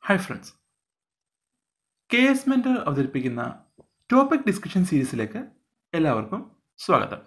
Hi friends K S mentor അവതരിപ്പിക്കുന്ന topic discussion സീരീസിലേക്ക് എല്ലാവർക്കും സ്വാഗതം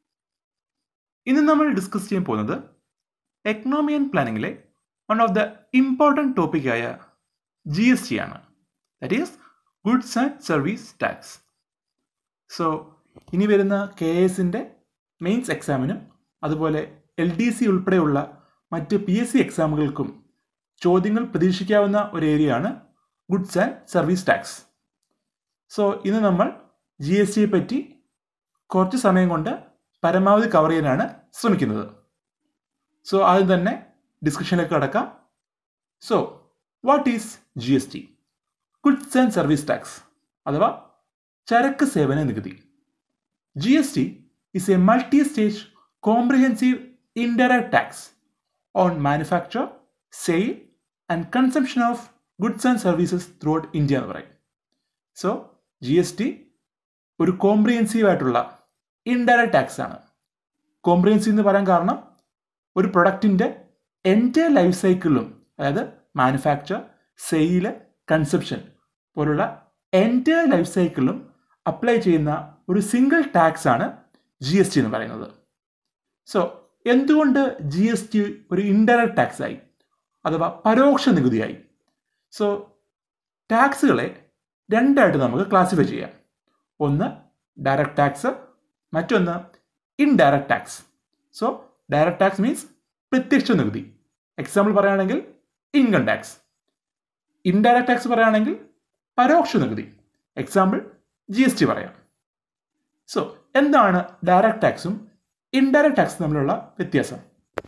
ഇന്ന് നമ്മൾ ഡിസ്കസ് ചെയ്യാൻ പോകുന്നത് എക്കണോമി ആൻഡ് പ്ലാനിങ്ങിലെ വൺ ഓഫ് ദ ഇമ്പോർട്ടൻറ്റ് ടോപ്പിക്കായ ജി എസ് ടി ആണ് that is goods and service tax so ഇനി വരുന്ന കെ എസിൻ്റെ മെയിൻസ് എക്സാമിനും അതുപോലെ എൽ ഡി സി ഉൾപ്പെടെയുള്ള മറ്റ് പി എസ് സി എക്സാമുകൾക്കും ചോദ്യങ്ങൾ പ്രതീക്ഷിക്കാവുന്ന ഒരു ഏരിയയാണ് goods and service tax so ഇന്ന് നമ്മൾ ജി എസ് ടിയെ പറ്റി കുറച്ച് സമയം കൊണ്ട് പരമാവധി കവർ ചെയ്യാനാണ് ശ്രമിക്കുന്നത് സോ ആദ്യം തന്നെ ഡിസ്കഷനിലേക്ക് കടക്കാം so what is G S T goods and service tax അഥവാ ചരക്ക് സേവന നികുതി G S T is a multi stage comprehensive indirect tax on manufacture sale and consumption of goods and services throughout India എന്ന് പറയും so G S T ഒരു comprehensive ആയിട്ടുള്ള indirect tax ആണ് comprehensive എന്ന് പറയാൻ കാരണം ഒരു പ്രൊഡക്റ്റിൻ്റെ എൻ്റെ ലൈഫ് സൈക്കിളിലും അതായത് മാനുഫാക്ചർ സെയില് കൺസെപ്ഷൻ പോലുള്ള എൻ്റെ ലൈഫ് സൈക്കിളിലും അപ്ലൈ ചെയ്യുന്ന ഒരു സിംഗിൾ ടാക്സ് ആണ് ജി എസ് ടി എന്ന് പറയുന്നത് സോ എന്തുകൊണ്ട് ജി എസ് ടി ഒരു ഇൻഡയറക്ട് ടാക്സ് ആയി അഥവാ പരോക്ഷ നികുതിയായി സോ ടാക്സുകളെ രണ്ടായിട്ട് നമുക്ക് ക്ലാസിഫൈ ചെയ്യാം ഒന്ന് ഡയറക്റ്റ് ടാക്സ് മറ്റൊന്ന് indirect tax so direct tax means പ്രത്യക്ഷ നികുതി എക്സാമ്പിൾ പറയുകയാണെങ്കിൽ ഇൻകം ടാക്സ് ഇൻഡയറക്റ്റ് ടാക്സ് പറയുകയാണെങ്കിൽ പരോക്ഷ നികുതി എക്സാമ്പിൾ ജി എസ് ടി പറയാം സോ എന്താണ് ഡയറക്റ്റ് ടാക്സും ഇൻഡയറക്റ്റ് ടാക്സും തമ്മിലുള്ള വ്യത്യാസം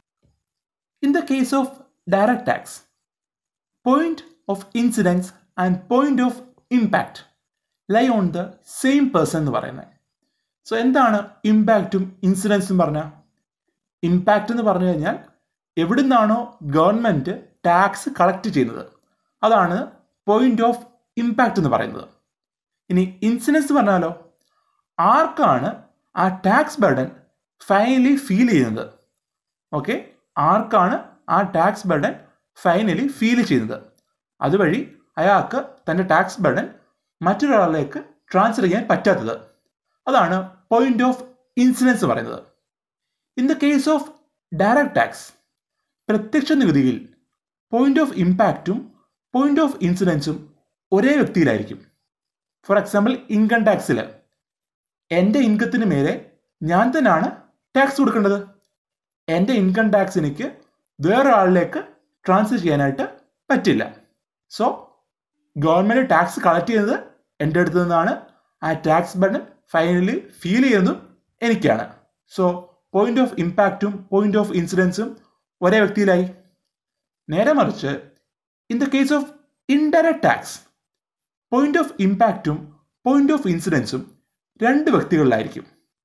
in the case of direct tax point of incidence and point of impact lie on the same person എന്ന് പറയുന്നത് സോ എന്താണ് ഇമ്പാക്റ്റും ഇൻസിഡൻസും പറഞ്ഞാൽ ഇമ്പാക്റ്റ് എന്ന് പറഞ്ഞു കഴിഞ്ഞാൽ എവിടുന്നാണോ ഗവൺമെൻറ് ടാക്സ് കളക്ട് ചെയ്യുന്നത് അതാണ് പോയിന്റ് ഓഫ് ഇമ്പാക്റ്റ് എന്ന് പറയുന്നത് ഇനി ഇൻസിഡൻസ് പറഞ്ഞാലോ ആർക്കാണ് ആ ടാക്സ് ബർഡൻ ഫൈനലി ഫീൽ ചെയ്യുന്നത് ഓക്കെ ആർക്കാണ് ആ ടാക്സ് ബർഡൻ ഫൈനലി ഫീൽ ചെയ്യുന്നത് അതുവഴി അയാൾക്ക് തൻ്റെ ടാക്സ് ബർഡൻ മറ്റൊരാളിലേക്ക് ട്രാൻസ്ഫർ ചെയ്യാൻ പറ്റാത്തത് അതാണ് പോയിന്റ് ഓഫ് ഇൻസിഡൻസ് പറയുന്നത് in the case of direct tax പ്രത്യക്ഷ നികുതിയിൽ പോയിന്റ് ഓഫ് ഇമ്പാക്റ്റും പോയിന്റ് ഓഫ് ഇൻസിഡൻസും ഒരേ വ്യക്തിയിലായിരിക്കും ഫോർ എക്സാമ്പിൾ ഇൻകം ടാക്സിൽ എൻ്റെ ഇൻകത്തിന് മേലെ ഞാൻ തന്നെയാണ് ടാക്സ് കൊടുക്കേണ്ടത് എൻ്റെ ഇൻകം ടാക്സ് എനിക്ക് വേറൊരാളിലേക്ക് ട്രാൻസ്ഫർ ചെയ്യാനായിട്ട് പറ്റില്ല സോ ഗവൺമെൻറ് ടാക്സ് കളക്ട് ചെയ്യുന്നത് എൻ്റെ അടുത്ത് നിന്നാണ് ആ ടാക്സ് ബർഡൻ ഫൈനലി ഫീൽ ചെയ്യുന്നതും എനിക്കാണ് സോ പോയിന്റ് ഓഫ് ഇമ്പാക്റ്റും പോയിന്റ് ഓഫ് ഇൻസിഡൻസും ഒരേ വ്യക്തിയിലായി നേരെ മറിച്ച് in the case of indirect tax point of ഇമ്പാക്റ്റും പോയിന്റ് ഓഫ് ഇൻസിഡൻസും രണ്ട് വ്യക്തികളിലായിരിക്കും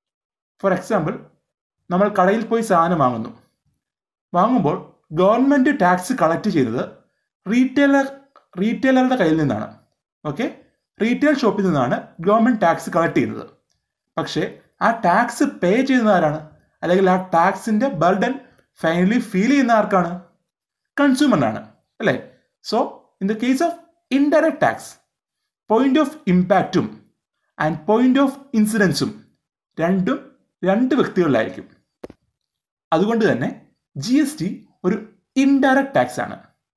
ഫോർ എക്സാമ്പിൾ നമ്മൾ കടയിൽ പോയി സാധനം വാങ്ങുന്നു വാങ്ങുമ്പോൾ ഗവൺമെൻറ് ടാക്സ് കളക്ട് ചെയ്യുന്നത് റീറ്റെയിലർ റീറ്റെയിലറുടെ കയ്യിൽ നിന്നാണ് ഓക്കെ റീറ്റെയിൽ ഷോപ്പിൽ നിന്നാണ് ഗവൺമെൻറ് ടാക്സ് കളക്ട് ചെയ്യുന്നത് പക്ഷേ ആ ടാക്സ് പേ ചെയ്യുന്ന ആരാണ് അല്ലെങ്കിൽ ആ ടാക്സിൻ്റെ ബർഡൻ ഫൈനലി ഫീൽ ചെയ്യുന്ന ആർക്കാണ് കൺസ്യൂമറിനാണ് അല്ലേ so in the case of indirect tax point of ഇമ്പാക്റ്റും ആൻഡ് പോയിന്റ് ഓഫ് ഇൻസിഡൻസും രണ്ടും രണ്ട് വ്യക്തികളിലായിരിക്കും അതുകൊണ്ട് തന്നെ ജി എസ് ടി ഒരു ഇൻഡയറക്റ്റ് ടാക്സ് ആണ്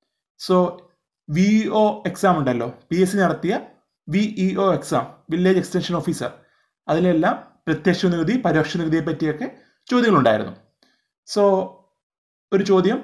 സോ വി ഒ എക്സാം ഉണ്ടല്ലോ പി എസ് സി നടത്തിയ V E O exam village extension officer അതിലെല്ലാം പ്രത്യക്ഷ നികുതി പരോക്ഷ നികുതിയെ പറ്റിയൊക്കെ ചോദ്യങ്ങളുണ്ടായിരുന്നു സോ ഒരു ചോദ്യം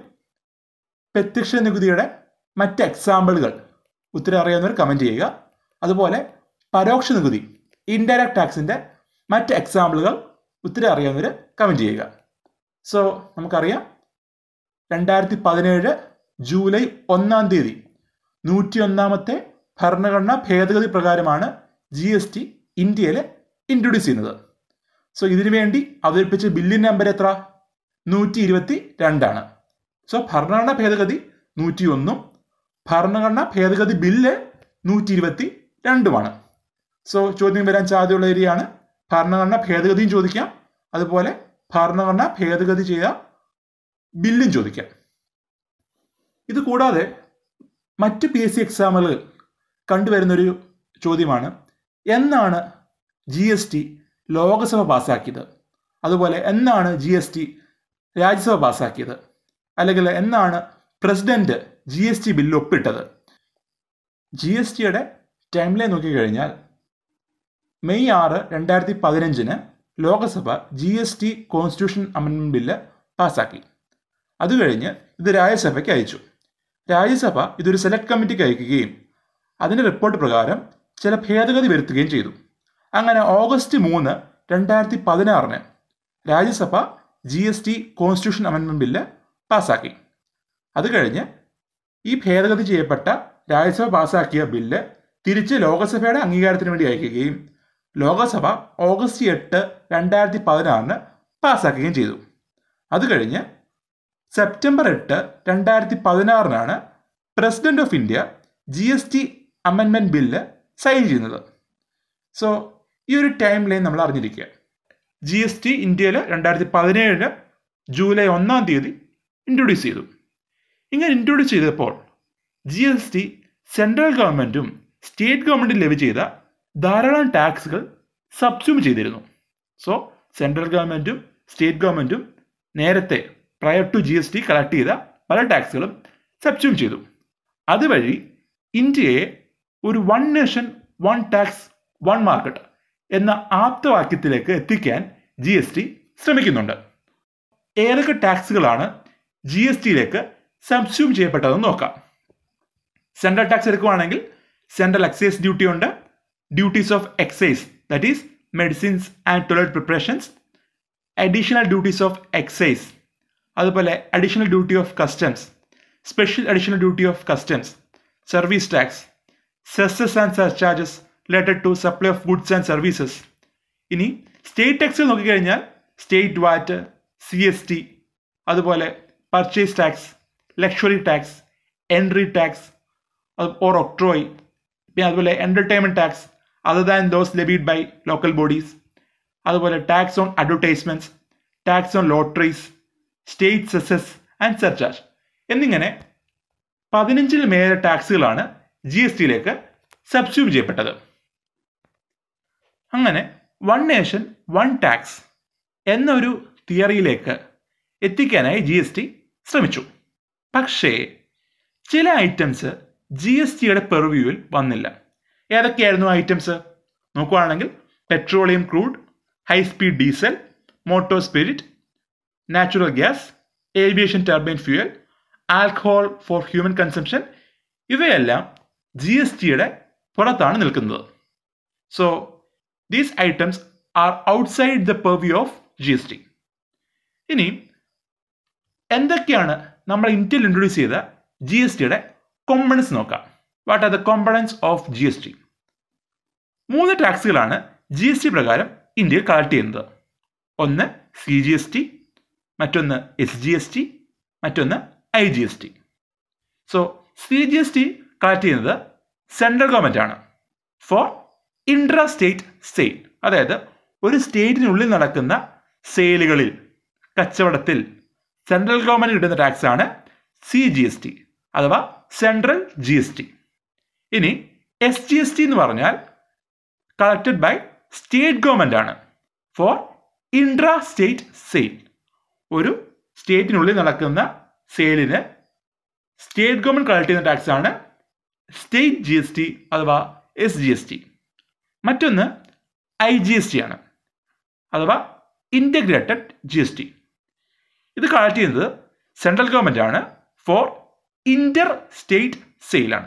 പ്രത്യക്ഷ നികുതിയുടെ മറ്റ് എക്സാമ്പിളുകൾ ഉത്തരം അറിയാവുന്നവർ കമൻറ്റ് ചെയ്യുക അതുപോലെ പരോക്ഷ നികുതി ഇൻഡയറക്റ്റ് ടാക്സിൻ്റെ മറ്റ് എക്സാമ്പിളുകൾ ഉത്തരം അറിയാവുന്നവർ കമൻറ്റ് ചെയ്യുക സോ നമുക്കറിയാം രണ്ടായിരത്തി പതിനേഴ് ജൂലൈ ഒന്നാം തീയതി നൂറ്റി ഒന്നാമത്തെ ഭരണഘടനാ ഭേദഗതി പ്രകാരമാണ് ജി എസ് ടി ഇന്ത്യയിൽ ഇൻട്രൊഡ്യൂസ് ചെയ്യുന്നത് സോ ഇതിനു വേണ്ടി അവതരിപ്പിച്ച ബില്ലിൻ നമ്പർ എത്ര നൂറ്റി ഇരുപത്തി രണ്ടാണ് സോ ഭരണഘടനാ ഭേദഗതി നൂറ്റി ഒന്നും ഭരണഘടനാ ഭേദഗതി ബില്ല് നൂറ്റി ഇരുപത്തി രണ്ടുമാണ് സോ ചോദ്യം വരാൻ സാധ്യതയുള്ള ഏരിയയാണ് ഭരണഘടനാ ഭേദഗതിയും ചോദിക്കാം അതുപോലെ ഭരണഘടന ഭേദഗതി ചെയ്ത ബില്ലും ചോദിക്കാം ഇത് കൂടാതെ മറ്റ് പി എസ് സി എക്സാമുകൾ കണ്ടുവരുന്നൊരു ചോദ്യമാണ് എന്നാണ് ജി എസ് ടി ലോകസഭ പാസ്സാക്കിയത് അതുപോലെ എന്നാണ് ജി എസ് ടി രാജ്യസഭ പാസ്സാക്കിയത് അല്ലെങ്കിൽ എന്നാണ് president G S T bill ഒപ്പിട്ടത് ജി എസ് ടിയുടെ ടൈം ലൈൻ നോക്കിക്കഴിഞ്ഞാൽ മെയ് ആറ് രണ്ടായിരത്തി പതിനഞ്ചിന് Lok Sabha G S T constitution amendment bill പാസ്സാക്കി അത് കഴിഞ്ഞ് ഇത് രാജ്യസഭയ്ക്ക് അയച്ചു രാജ്യസഭ ഇതൊരു സെലക്ട് കമ്മിറ്റിക്ക് അയക്കുകയും അതിൻ്റെ റിപ്പോർട്ട് പ്രകാരം ചില ഭേദഗതി വരുത്തുകയും ചെയ്തു അങ്ങനെ ഓഗസ്റ്റ് മൂന്ന് രണ്ടായിരത്തി പതിനാറിന് Rajya Sabha G S T constitution amendment bill പാസ്സാക്കി അത് കഴിഞ്ഞ് ഈ ഭേദഗതി ചെയ്യപ്പെട്ട രാജ്യസഭ പാസ്സാക്കിയ ബില്ല് തിരിച്ച് ലോകസഭയുടെ അംഗീകാരത്തിന് വേണ്ടി അയക്കുകയും ലോകസഭ ഓഗസ്റ്റ് എട്ട് രണ്ടായിരത്തി പതിനാറിന് പാസ്സാക്കുകയും ചെയ്തു അത് കഴിഞ്ഞ് സെപ്റ്റംബർ എട്ട് രണ്ടായിരത്തി പതിനാറിനാണ് president of India G S T amendment bill sign ചെയ്യുന്നത് സോ ഈ ഒരു ടൈം ലൈൻ നമ്മൾ അറിഞ്ഞിരിക്കുക ജി എസ് ടി ഇന്ത്യയിൽ രണ്ടായിരത്തി പതിനേഴിന് ജൂലൈ ഒന്നാം തീയതി ഇൻട്രൊഡ്യൂസ് ചെയ്തു ഇങ്ങനെ ഇൻട്രൊഡ്യൂസ് ചെയ്തപ്പോൾ ജി എസ് ടി സെൻട്രൽ ഗവൺമെൻറ്റും സ്റ്റേറ്റ് ഗവൺമെൻറ്റും ലഭ്യ ചെയ്ത ധാരാളം ടാക്സുകൾ സബ്സ്യൂം ചെയ്തിരുന്നു സോ സെൻട്രൽ ഗവൺമെൻറ്റും സ്റ്റേറ്റ് ഗവൺമെൻറ്റും നേരത്തെ prior to G S T collect ചെയ്ത പല ടാക്സുകളും സബ്സ്യൂം ചെയ്തു അതുവഴി ഇന്ത്യയെ ഒരു one nation one tax one market എന്ന ആപ്തവാക്യത്തിലേക്ക് എത്തിക്കാൻ ജി എസ് ടി ശ്രമിക്കുന്നുണ്ട് ഏതൊക്കെ ടാക്സുകളാണ് ജി എസ് ടിയിലേക്ക് സബ്സ്യൂം ചെയ്യപ്പെട്ടതെന്ന് നോക്കാം സെൻട്രൽ ടാക്സ് എടുക്കുകയാണെങ്കിൽ സെൻട്രൽ എക്സൈസ് ഡ്യൂട്ടി ഉണ്ട് duties of excise that is medicines and toilet preparations additional duties of excise അതുപോലെ additional duty of customs special additional duty of customs service tax cesses and surcharges related to supply of goods and services ഇനി state tax നോക്കിക്കഴിഞ്ഞാൽ state VAT C S T അതുപോലെ purchase tax luxury tax entry tax or octroi പിന്നെ അതുപോലെ entertainment tax other than those levied by local bodies അതുപോലെ tax on advertisements tax on lotteries state cesses and surcharge എന്നിങ്ങനെ പതിനഞ്ചിൽ മേലെ ടാക്സുകളാണ് G S ടിയിലേക്ക് subsume ചെയ്യപ്പെട്ടത് അങ്ങനെ വൺ നേഷൻ വൺ ടാക്സ് എന്നൊരു തിയറിയിലേക്ക് എത്തിക്കാനായി ജി എസ് ടി ശ്രമിച്ചു പക്ഷേ ചില ഐറ്റംസ് ജി എസ് ടിയുടെ പെർവ്യൂവിൽ വന്നില്ല ഏതൊക്കെയായിരുന്നു ഐറ്റംസ് നോക്കുകയാണെങ്കിൽ petroleum crude high speed diesel motor spirit natural gas aviation turbine fuel alcohol for human consumption ഇവയെല്ലാം ജി എസ് ടിയുടെ പുറത്താണ് നിൽക്കുന്നത് so these items are outside the purview of G S T ഇനി എന്തൊക്കെയാണ് നമ്മൾ ഇന്ത്യയിൽ ഇൻട്രൊഡ്യൂസ് ചെയ്ത ജി എസ് ടിയുടെ കോമ്പണൻസ് നോക്കാം what are the components of G S T മൂന്ന് ടാക്സുകളാണ് ജി എസ് ടി പ്രകാരം ഇന്ത്യയിൽ കളക്ട് ചെയ്യുന്നത് ഒന്ന് സി ജി എസ് ടി മറ്റൊന്ന് എസ് ജി എസ് ടി മറ്റൊന്ന് I G S T so C G S T collect ചെയ്യുന്നത് സെൻട്രൽ ഗവൺമെൻറ് ആണ് ഫോർ ഇൻട്രാ സ്റ്റേറ്റ് സെയിൽ അതായത് ഒരു സ്റ്റേറ്റിനുള്ളിൽ നടക്കുന്ന സെയിലുകളിൽ കച്ചവടത്തിൽ സെൻട്രൽ ഗവൺമെൻറ് കിട്ടുന്ന ടാക്സ് ആണ് സി ജി എസ് ടി അഥവാ സെൻട്രൽ ജി എസ് ടി ഇനി എസ് ജി എസ് ടി എന്ന് പറഞ്ഞാൽ കളക്റ്റഡ് ബൈ സ്റ്റേറ്റ് ഗവൺമെൻറ് ആണ് ഫോർ ഇൻട്രാ സ്റ്റേറ്റ് സെയിൽ ഒരു സ്റ്റേറ്റിനുള്ളിൽ നടക്കുന്ന സെയിലിന് സ്റ്റേറ്റ് ഗവൺമെൻറ് കളക്ട് ചെയ്യുന്ന ടാക്സ് ആണ് സ്റ്റേറ്റ് ജി എസ് ടി അഥവാ എസ് ജി എസ് ടി മറ്റൊന്ന് ഐ ജി എസ് ടി ആണ് അഥവാ ഇൻ്റഗ്രേറ്റഡ് ജി എസ് ടി ഇത് കളക്ട് ചെയ്യുന്നത് സെൻട്രൽ ഗവൺമെൻറ് ആണ് ഫോർ ഇന്റർ സ്റ്റേറ്റ് സെയിലാണ്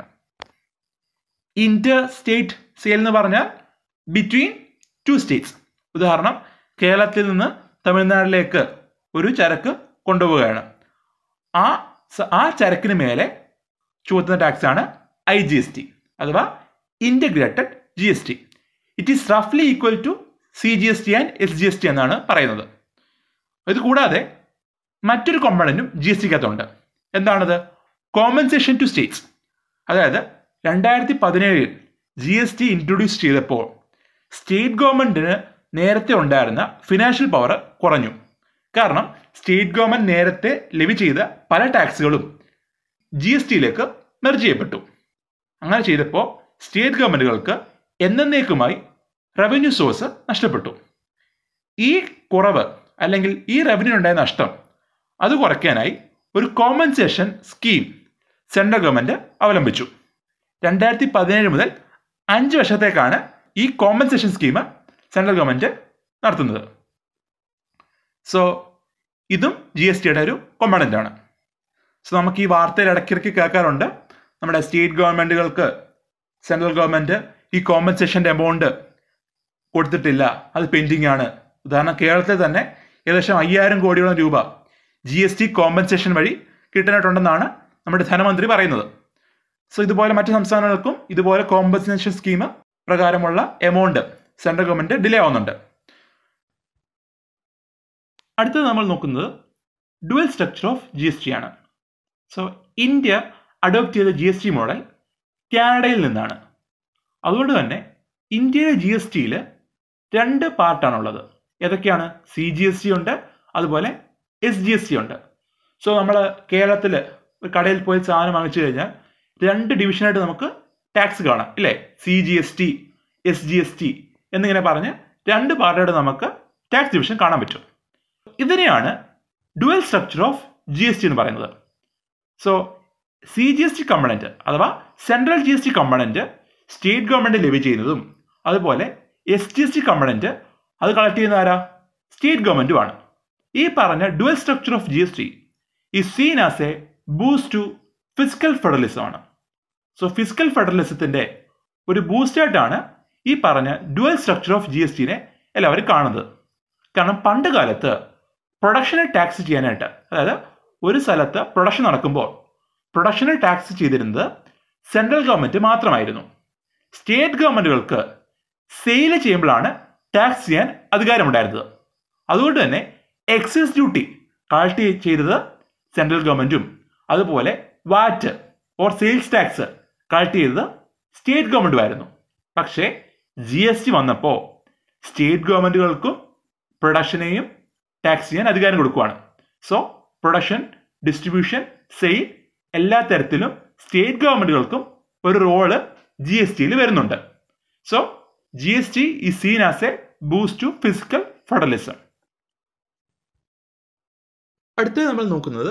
ഇന്റർ സ്റ്റേറ്റ് സെയിൽ എന്ന് പറഞ്ഞാൽ ബിറ്റ്വീൻ ടു സ്റ്റേറ്റ്സ് ഉദാഹരണം കേരളത്തിൽ നിന്ന് തമിഴ്നാട്ടിലേക്ക് ഒരു ചരക്ക് കൊണ്ടുപോവുകയാണ് ആ ആ ചരക്കിന് മേലെ ചുമത്തുന്ന ടാക്സ് ആണ് ഐ ജി എസ് ടി അഥവാ integrated G S T it is റഫ്ലി equal to C G S T and S G S T എന്നാണ് പറയുന്നത് ഇത് കൂടാതെ മറ്റൊരു കോമ്പണൻറ്റും ജി എസ് ടിക്കകത്തുണ്ട് എന്താണത് കോമ്പൻസേഷൻ ടു സ്റ്റേറ്റ്സ് അതായത് രണ്ടായിരത്തി പതിനേഴിൽ ജി എസ് ടി ഇൻട്രൊഡ്യൂസ് ചെയ്തപ്പോൾ സ്റ്റേറ്റ് ഗവൺമെൻറ്റിന് നേരത്തെ ഉണ്ടായിരുന്ന ഫിനാൻഷ്യൽ പവർ കുറഞ്ഞു കാരണം സ്റ്റേറ്റ് ഗവൺമെൻറ് നേരത്തെ ലെവി ചെയ്ത പല ടാക്സുകളും ജി എസ് ടിയിലേക്ക് മെർജ് ചെയ്യപ്പെട്ടു അങ്ങനെ ചെയ്തപ്പോൾ സ്റ്റേറ്റ് ഗവൺമെൻറ്റുകൾക്ക് എന്നേക്കുമായി റവന്യൂ സോഴ്സ് നഷ്ടപ്പെട്ടു ഈ കുറവ് അല്ലെങ്കിൽ ഈ റവന്യൂ ഉണ്ടായ നഷ്ടം അത് കുറയ്ക്കാനായി ഒരു കോമ്പൻസേഷൻ സ്കീം സെൻട്രൽ ഗവൺമെൻറ് അവലംബിച്ചു രണ്ടായിരത്തി പതിനേഴ് മുതൽ അഞ്ച് വർഷത്തേക്കാണ് ഈ കോമ്പൻസേഷൻ സ്കീം സെൻട്രൽ ഗവൺമെൻറ് നടത്തുന്നത് സോ ഇതും ജി എസ് ടിയുടെ ഒരു കൊമ്പണൻ്റ് ആണ് സോ നമുക്ക് ഈ വാർത്തയിൽ ഇടയ്ക്കിടയ്ക്ക് കേൾക്കാറുണ്ട് നമ്മുടെ സ്റ്റേറ്റ് ഗവൺമെൻറ്റുകൾക്ക് സെൻട്രൽ ഗവൺമെൻറ് ഈ കോമ്പൻസേഷൻ്റെ എമൗണ്ട് കൊടുത്തിട്ടില്ല അത് പെൻഡിങ് ആണ് ഉദാഹരണം കേരളത്തിൽ തന്നെ ഏകദേശം അയ്യായിരം കോടിയോളം രൂപ ജി എസ് ടി കോമ്പൻസേഷൻ വഴി കിട്ടാനായിട്ടുണ്ടെന്നാണ് നമ്മുടെ ധനമന്ത്രി പറയുന്നത് സോ ഇതുപോലെ മറ്റ് സംസ്ഥാനങ്ങൾക്കും ഇതുപോലെ കോമ്പൻസേഷൻ സ്കീം പ്രകാരമുള്ള എമൗണ്ട് സെൻട്രൽ ഗവൺമെൻറ് ഡിലേ ആവുന്നുണ്ട് അടുത്തത് നമ്മൾ നോക്കുന്നത് dual structure of G S T ആണ് സോ ഇന്ത്യ അഡോപ്റ്റ് ചെയ്ത ജി എസ് ടി മോഡൽ കാനഡയിൽ നിന്നാണ് അതുകൊണ്ട് തന്നെ ഇന്ത്യയിലെ ജി എസ് ടിയിൽ രണ്ട് പാർട്ടാണുള്ളത് ഏതൊക്കെയാണ് സി ജി എസ് ടി ഉണ്ട് അതുപോലെ എസ് ജി എസ് ടി ഉണ്ട് സോ നമ്മൾ കേരളത്തിൽ ഒരു കടയിൽ പോയി സാധനം വാങ്ങിച്ചു കഴിഞ്ഞാൽ രണ്ട് ഡിവിഷനായിട്ട് നമുക്ക് ടാക്സ് കാണാം ഇല്ലേ C G S T S G S T എന്നിങ്ങനെ പറഞ്ഞ് രണ്ട് പാർട്ടായിട്ട് നമുക്ക് ടാക്സ് ഡിവിഷൻ കാണാൻ പറ്റും ഇതിനെയാണ് dual structure of G S T എന്ന് പറയുന്നത് so C G S T component അഥവാ central G S T component state government levy ചെയ്യുന്നതും അതുപോലെ S G S T component അത് കളക്ട് ചെയ്യുന്ന ആരാ സ്റ്റേറ്റ് ഗവൺമെൻറ്റുമാണ് ഈ പറഞ്ഞ dual structure of G S T is seen as a boost to fiscal federalism ആണ് സോ ഫിസിക്കൽ ഫെഡറലിസത്തിൻ്റെ ഒരു ബൂസ്റ്റായിട്ടാണ് ഈ പറഞ്ഞ dual structure of G S ടിനെ എല്ലാവരും കാണുന്നത് കാരണം പണ്ട് കാലത്ത് പ്രൊഡക്ഷനെ ടാക്സ് ചെയ്യാനായിട്ട് അതായത് ഒരു സ്ഥലത്ത് പ്രൊഡക്ഷൻ നടക്കുമ്പോൾ പ്രൊഡക്ഷനെ ടാക്സ് ചെയ്തിരുന്നത് സെൻട്രൽ ഗവൺമെൻറ് മാത്രമായിരുന്നു സ്റ്റേറ്റ് ഗവൺമെൻറ്റുകൾക്ക് സെയിൽ ചെയ്യുമ്പോഴാണ് ടാക്സ് ചെയ്യാൻ അധികാരമുണ്ടായിരുന്നത് അതുകൊണ്ട് തന്നെ എക്സൈസ് ഡ്യൂട്ടി കളക്ട് ചെയ്തത് സെൻട്രൽ ഗവൺമെൻറ്റും അതുപോലെ VAT or sales tax collect ചെയ്തത് സ്റ്റേറ്റ് ഗവൺമെൻറ്റുമായിരുന്നു പക്ഷേ ജി എസ് ടി വന്നപ്പോൾ സ്റ്റേറ്റ് ഗവൺമെൻറ്റുകൾക്കും പ്രൊഡക്ഷനെയും ടാക്സ് ചെയ്യാൻ അധികാരം കൊടുക്കുകയാണ് സോ പ്രൊഡക്ഷൻ ഡിസ്ട്രിബ്യൂഷൻ സെയിൽ എല്ലാ തരത്തിലും സ്റ്റേറ്റ് ഗവൺമെൻറ്റുകൾക്കും ഒരു റോള് ജി എസ് ടിയിൽ വരുന്നുണ്ട് so G S T is seen as a boost to fiscal federalism അടുത്തത് നമ്മൾ നോക്കുന്നത്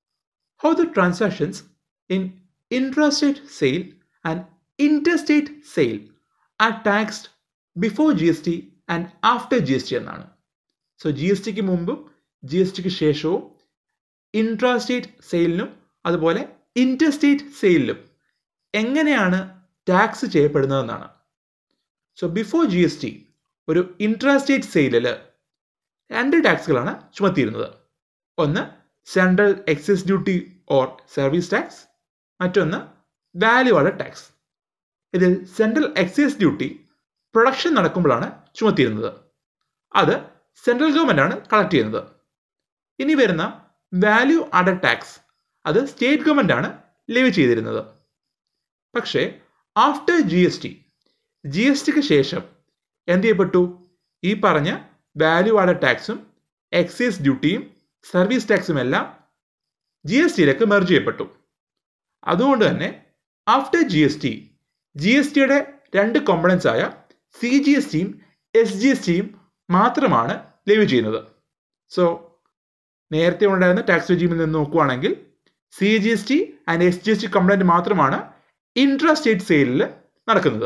how the transactions in intrastate sale and interstate sale are taxed before G S T and after G S T എന്നാണ് so G S ടിക്ക് മുമ്പും G S ടിക്ക് ശേഷവും intrastate സെയിലിനും അതുപോലെ ഇൻറ്റർസ്റ്റേറ്റ് സെയിലിലും എങ്ങനെയാണ് ടാക്സ് ചെയ്യപ്പെടുന്നതെന്നാണ് so before G S T ഒരു ഇൻട്രാസ്റ്റേറ്റ് സെയിലിൽ രണ്ട് ടാക്സുകളാണ് ചുമത്തിയിരുന്നത് ഒന്ന് central excise duty or service tax മറ്റൊന്ന് വാല്യൂ ആഡഡ് ടാക്സ് ഇതിൽ സെൻട്രൽ എക്സൈസ് ഡ്യൂട്ടി പ്രൊഡക്ഷൻ നടക്കുമ്പോഴാണ് ചുമത്തിയിരുന്നത് അത് സെൻട്രൽ ഗവൺമെൻറ് ആണ് കളക്ട് ചെയ്യുന്നത് ഇനി വരുന്ന വാല്യൂ ആഡഡ് ടാക്സ് അത് സ്റ്റേറ്റ് ഗവൺമെൻറ് ആണ് ലെവി ചെയ്തിരുന്നത് പക്ഷേ after G S T G S ടിക്ക് ശേഷം എന്ത് ചെയ്യപ്പെട്ടു ഈ പറഞ്ഞ വാല്യൂ ആഡഡ് ടാക്സും എക്സൈസ് ഡ്യൂട്ടിയും സർവീസ് ടാക്സും എല്ലാം ജി എസ് ടിയിലേക്ക് മെർജ് ചെയ്യപ്പെട്ടു അതുകൊണ്ട് തന്നെ after G S T G S ടിയുടെ രണ്ട് കോമ്പണൻസ് ആയ സി ജി എസ് ടിയും എസ് ജി എസ് ടിയും മാത്രമാണ് ലെവി ചെയ്യുന്നത് സോ നേരത്തെ ഉണ്ടായിരുന്ന ടാക്സ് റെജീമിൽ നിന്ന് നോക്കുവാണെങ്കിൽ C G S T and S G S T component മാത്രമാണ് ഇൻട്രാ സ്റ്റേറ്റ് സെയിലിൽ നടക്കുന്നത്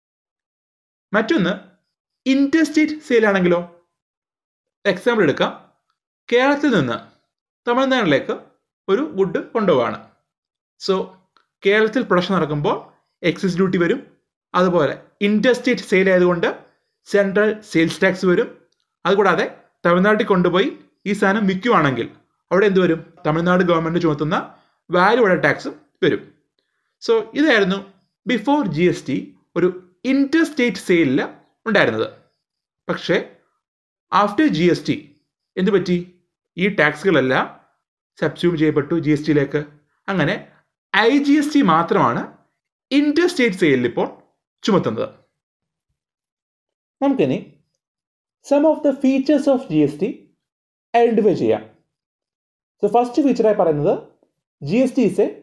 മറ്റൊന്ന് ഇൻറ്റർസ്റ്റേറ്റ് സെയിൽ ആണെങ്കിലോ എക്സാമ്പിൾ എടുക്കാം കേരളത്തിൽ നിന്ന് തമിഴ്നാട്ടിലേക്ക് ഒരു ഗുഡ് കൊണ്ടുപോവാണ് സോ കേരളത്തിൽ പ്രൊഡക്ഷൻ നടക്കുമ്പോൾ എക്സൈസ് ഡ്യൂട്ടി വരും അതുപോലെ ഇൻറ്റർസ്റ്റേറ്റ് സെയിൽ ആയതുകൊണ്ട് സെൻട്രൽ സെയിൽസ് ടാക്സ് വരും അതുകൂടാതെ തമിഴ്നാട്ടിൽ കൊണ്ടുപോയി ഈ സാധനം വിൽക്കുവാണെങ്കിൽ അവിടെ എന്ത് വരും തമിഴ്നാട് ഗവൺമെൻറ് ചുമത്തുന്ന വാല്യൂ ആഡഡ് ടാക്സും വരും സോ ഇതായിരുന്നു ബിഫോർ ജി എസ് ടി ഒരു ഇൻറ്റർസ്റ്റേറ്റ് സെയിലിൽ ഉണ്ടായിരുന്നത് പക്ഷേ ആഫ്റ്റർ ജി എസ് ടി എന്ത് പറ്റി ഈ ടാക്സുകളെല്ലാം സബ്സ്യൂം ചെയ്യപ്പെട്ടു ജി എസ് ടിയിലേക്ക് അങ്ങനെ ഐ ജി എസ് ടി മാത്രമാണ് ഇൻറ്റർസ്റ്റേറ്റ് സെയിലിൽ ഇപ്പോൾ ചുമത്തുന്നത് നമുക്കിനി some of the features of G S T identify ചെയ്യാം സോ ഫസ്റ്റ് ഫീച്ചറായി പറയുന്നത് G S T is a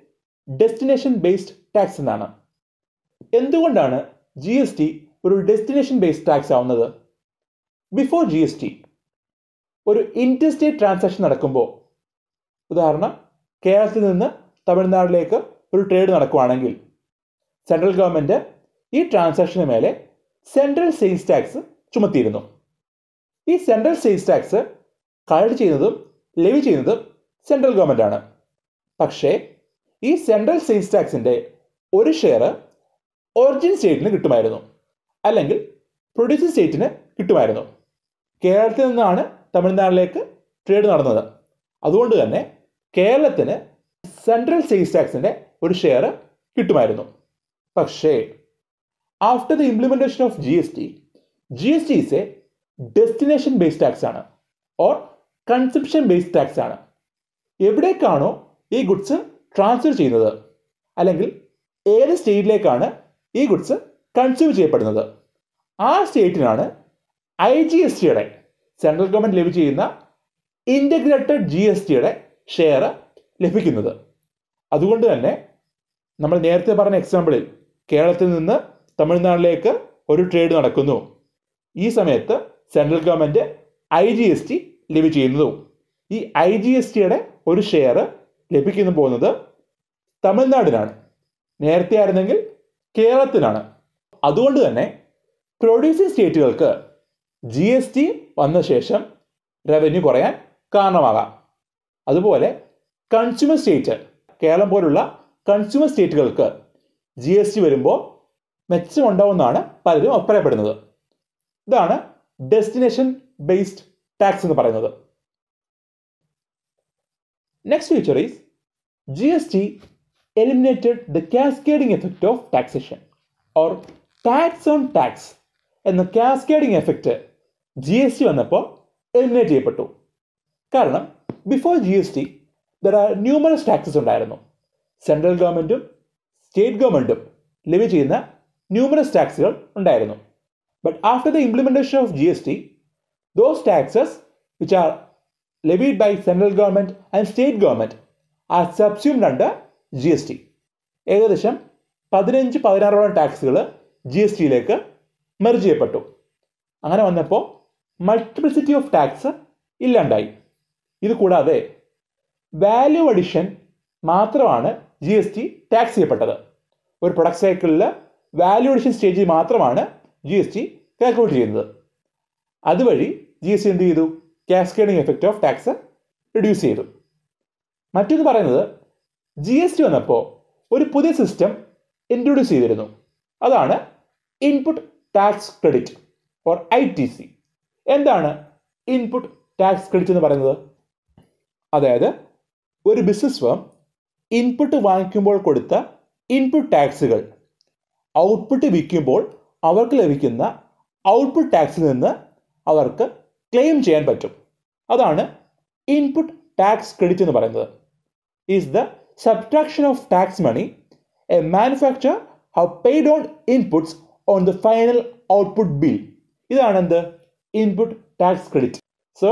destination based tax എന്നാണ് എന്തുകൊണ്ടാണ് ജി എസ് ടി ഒരു ഡെസ്റ്റിനേഷൻ ബേസ്ഡ് ടാക്സ് ആവുന്നത് ബിഫോർ ജി എസ് ടി ഒരു ഇൻറ്റർസ്റ്റേറ്റ് ട്രാൻസാക്ഷൻ നടക്കുമ്പോൾ ഉദാഹരണം കേരളത്തിൽ നിന്ന് തമിഴ്നാട്ടിലേക്ക് ഒരു ട്രേഡ് നടക്കുകയാണെങ്കിൽ സെൻട്രൽ ഗവൺമെൻറ് ഈ ട്രാൻസാക്ഷന് മേലെ സെൻട്രൽ സെയിൽസ് ടാക്സ് ചുമത്തിയിരുന്നു ഈ സെൻട്രൽ സെയിൽസ് ടാക്സ് കളക്ട് ചെയ്യുന്നതും ലെവി ചെയ്യുന്നതും സെൻട്രൽ ഗവൺമെൻറ് ആണ് പക്ഷേ ഈ സെൻട്രൽ സെയിൽസ് ടാക്സിൻ്റെ ഒരു ഷെയർ ഒറിജിൻ സ്റ്റേറ്റിന് കിട്ടുമായിരുന്നു അല്ലെങ്കിൽ പ്രൊഡ്യൂസിംഗ് സ്റ്റേറ്റിന് കിട്ടുമായിരുന്നു കേരളത്തിൽ നിന്നാണ് തമിഴ്നാട്ടിലേക്ക് ട്രേഡ് നടന്നത് അതുകൊണ്ട് തന്നെ കേരളത്തിന് സെൻട്രൽ സെയിൽസ് ടാക്സിൻ്റെ ഒരു ഷെയർ കിട്ടുമായിരുന്നു പക്ഷേ after the implementation of G S T G S T is a destination based tax ആണ് ഓർ കൺസെപ്ഷൻ ബേസ്ഡ് ടാക്സ് ആണ് എവിടേക്കാണോ ഈ ഗുഡ്സ് ട്രാൻസ്ഫർ ചെയ്യുന്നത് അല്ലെങ്കിൽ ഏത് സ്റ്റേറ്റിലേക്കാണ് ഈ ഗുഡ്സ് കൺസ്യൂം ചെയ്യപ്പെടുന്നത് ആ സ്റ്റേറ്റിനാണ് ഐ ജി എസ് ടിയുടെ സെൻട്രൽ ഗവൺമെൻറ് ലഭ്യ ചെയ്യുന്ന ഇൻ്റഗ്രേറ്റഡ് ജി എസ് ടിയുടെ ഷെയർ ലഭിക്കുന്നത് അതുകൊണ്ട് തന്നെ നമ്മൾ നേരത്തെ പറഞ്ഞ എക്സാമ്പിളിൽ കേരളത്തിൽ നിന്ന് തമിഴ്നാട്ടിലേക്ക് ഒരു ട്രേഡ് നടക്കുന്നു ഈ സമയത്ത് central government I G S T levy ചെയ്യുന്നതും ഈ ഐ ജി എസ് ടിയുടെ ഒരു ഷെയർ ലഭിക്കുന്നു പോകുന്നത് തമിഴ്നാടിനാണ് നേരത്തെ ആയിരുന്നെങ്കിൽ കേരളത്തിനാണ് അതുകൊണ്ട് തന്നെ പ്രൊഡ്യൂസിംഗ് സ്റ്റേറ്റുകൾക്ക് ജി എസ് ടി വന്ന ശേഷം റവന്യൂ കുറയാൻ കാരണമാകാം അതുപോലെ കൺസ്യൂമർ സ്റ്റേറ്റ് കേരളം പോലുള്ള കൺസ്യൂമർ സ്റ്റേറ്റുകൾക്ക് ജി എസ് ടി വരുമ്പോൾ മെച്ചമുണ്ടാവുമെന്നാണ് പലരും അഭിപ്രായപ്പെടുന്നത് ഇതാണ് ഡെസ്റ്റിനേഷൻ ബേസ്ഡ് ടാക്സ് എന്ന് പറയുന്നത് next feature is G S T eliminated the cascading effect of taxation or tax on tax എന്ന cascading effect G S T വന്നപ്പോൾ എലിമിനേറ്റ് ചെയ്യപ്പെട്ടു കാരണം before G S T there are numerous taxes ഉണ്ടായിരുന്നു central ഗവൺമെൻറ്റും state ഗവൺമെൻറ്റും levy ചെയ്യുന്ന numerous ടാക്സുകൾ ഉണ്ടായിരുന്നു but after the implementation of G S T those taxes which are levied by central government and state government are subsumed under G S T ഏകദേശം പതിനഞ്ച് പതിനാറോളം ടാക്സുകൾ ജി എസ് ടിയിലേക്ക് മെർജ് ചെയ്യപ്പെട്ടു അങ്ങനെ വന്നപ്പോൾ മൾട്ടിപ്ലിസിറ്റി ഓഫ് ടാക്സ് ഇല്ലാണ്ടായി ഇത് കൂടാതെ വാല്യൂ അഡിഷൻ മാത്രമാണ് ജി എസ് ടി ടാക്സ് ചെയ്യപ്പെട്ടത് ഒരു പ്രൊഡക്റ്റ് സൈക്കിളിൽ വാല്യൂ അഡിഷൻ സ്റ്റേജിൽ മാത്രമാണ് ജി എസ് ടി കാൽക്കുലേറ്റ് ചെയ്യുന്നത് അതുവഴി ജി എസ് ടി എന്ത് ചെയ്തു cascading effect of tax reduce ചെയ്തു മറ്റൊന്ന് പറയുന്നത് ജി എസ് ടി വന്നപ്പോൾ ഒരു പുതിയ സിസ്റ്റം ഇൻട്രൊഡ്യൂസ് ചെയ്തിരുന്നു അതാണ് input tax credit or I T C എന്താണ് ഇൻപുട്ട് ടാക്സ് ക്രെഡിറ്റ് എന്ന് പറയുന്നത് അതായത് ഒരു ബിസിനസ് ഫേം ഇൻപുട്ട് വാങ്ങിക്കുമ്പോൾ കൊടുത്ത ഇൻപുട്ട് ടാക്സുകൾ ഔട്ട്പുട്ട് വിൽക്കുമ്പോൾ അവർക്ക് ലഭിക്കുന്ന ഔട്ട്പുട്ട് ടാക്സിൽ നിന്ന് അവർക്ക് ക്ലെയിം ചെയ്യാൻ പറ്റും അതാണ് ഇൻപുട്ട് ടാക്സ് ക്രെഡിറ്റ് എന്ന് പറയുന്നത് is the subtraction of tax money a manufacture have paid on inputs on the final output bill ഇതാണ് എന്ത് ഇൻപുട്ട് ടാക്സ് ക്രെഡിറ്റ് സോ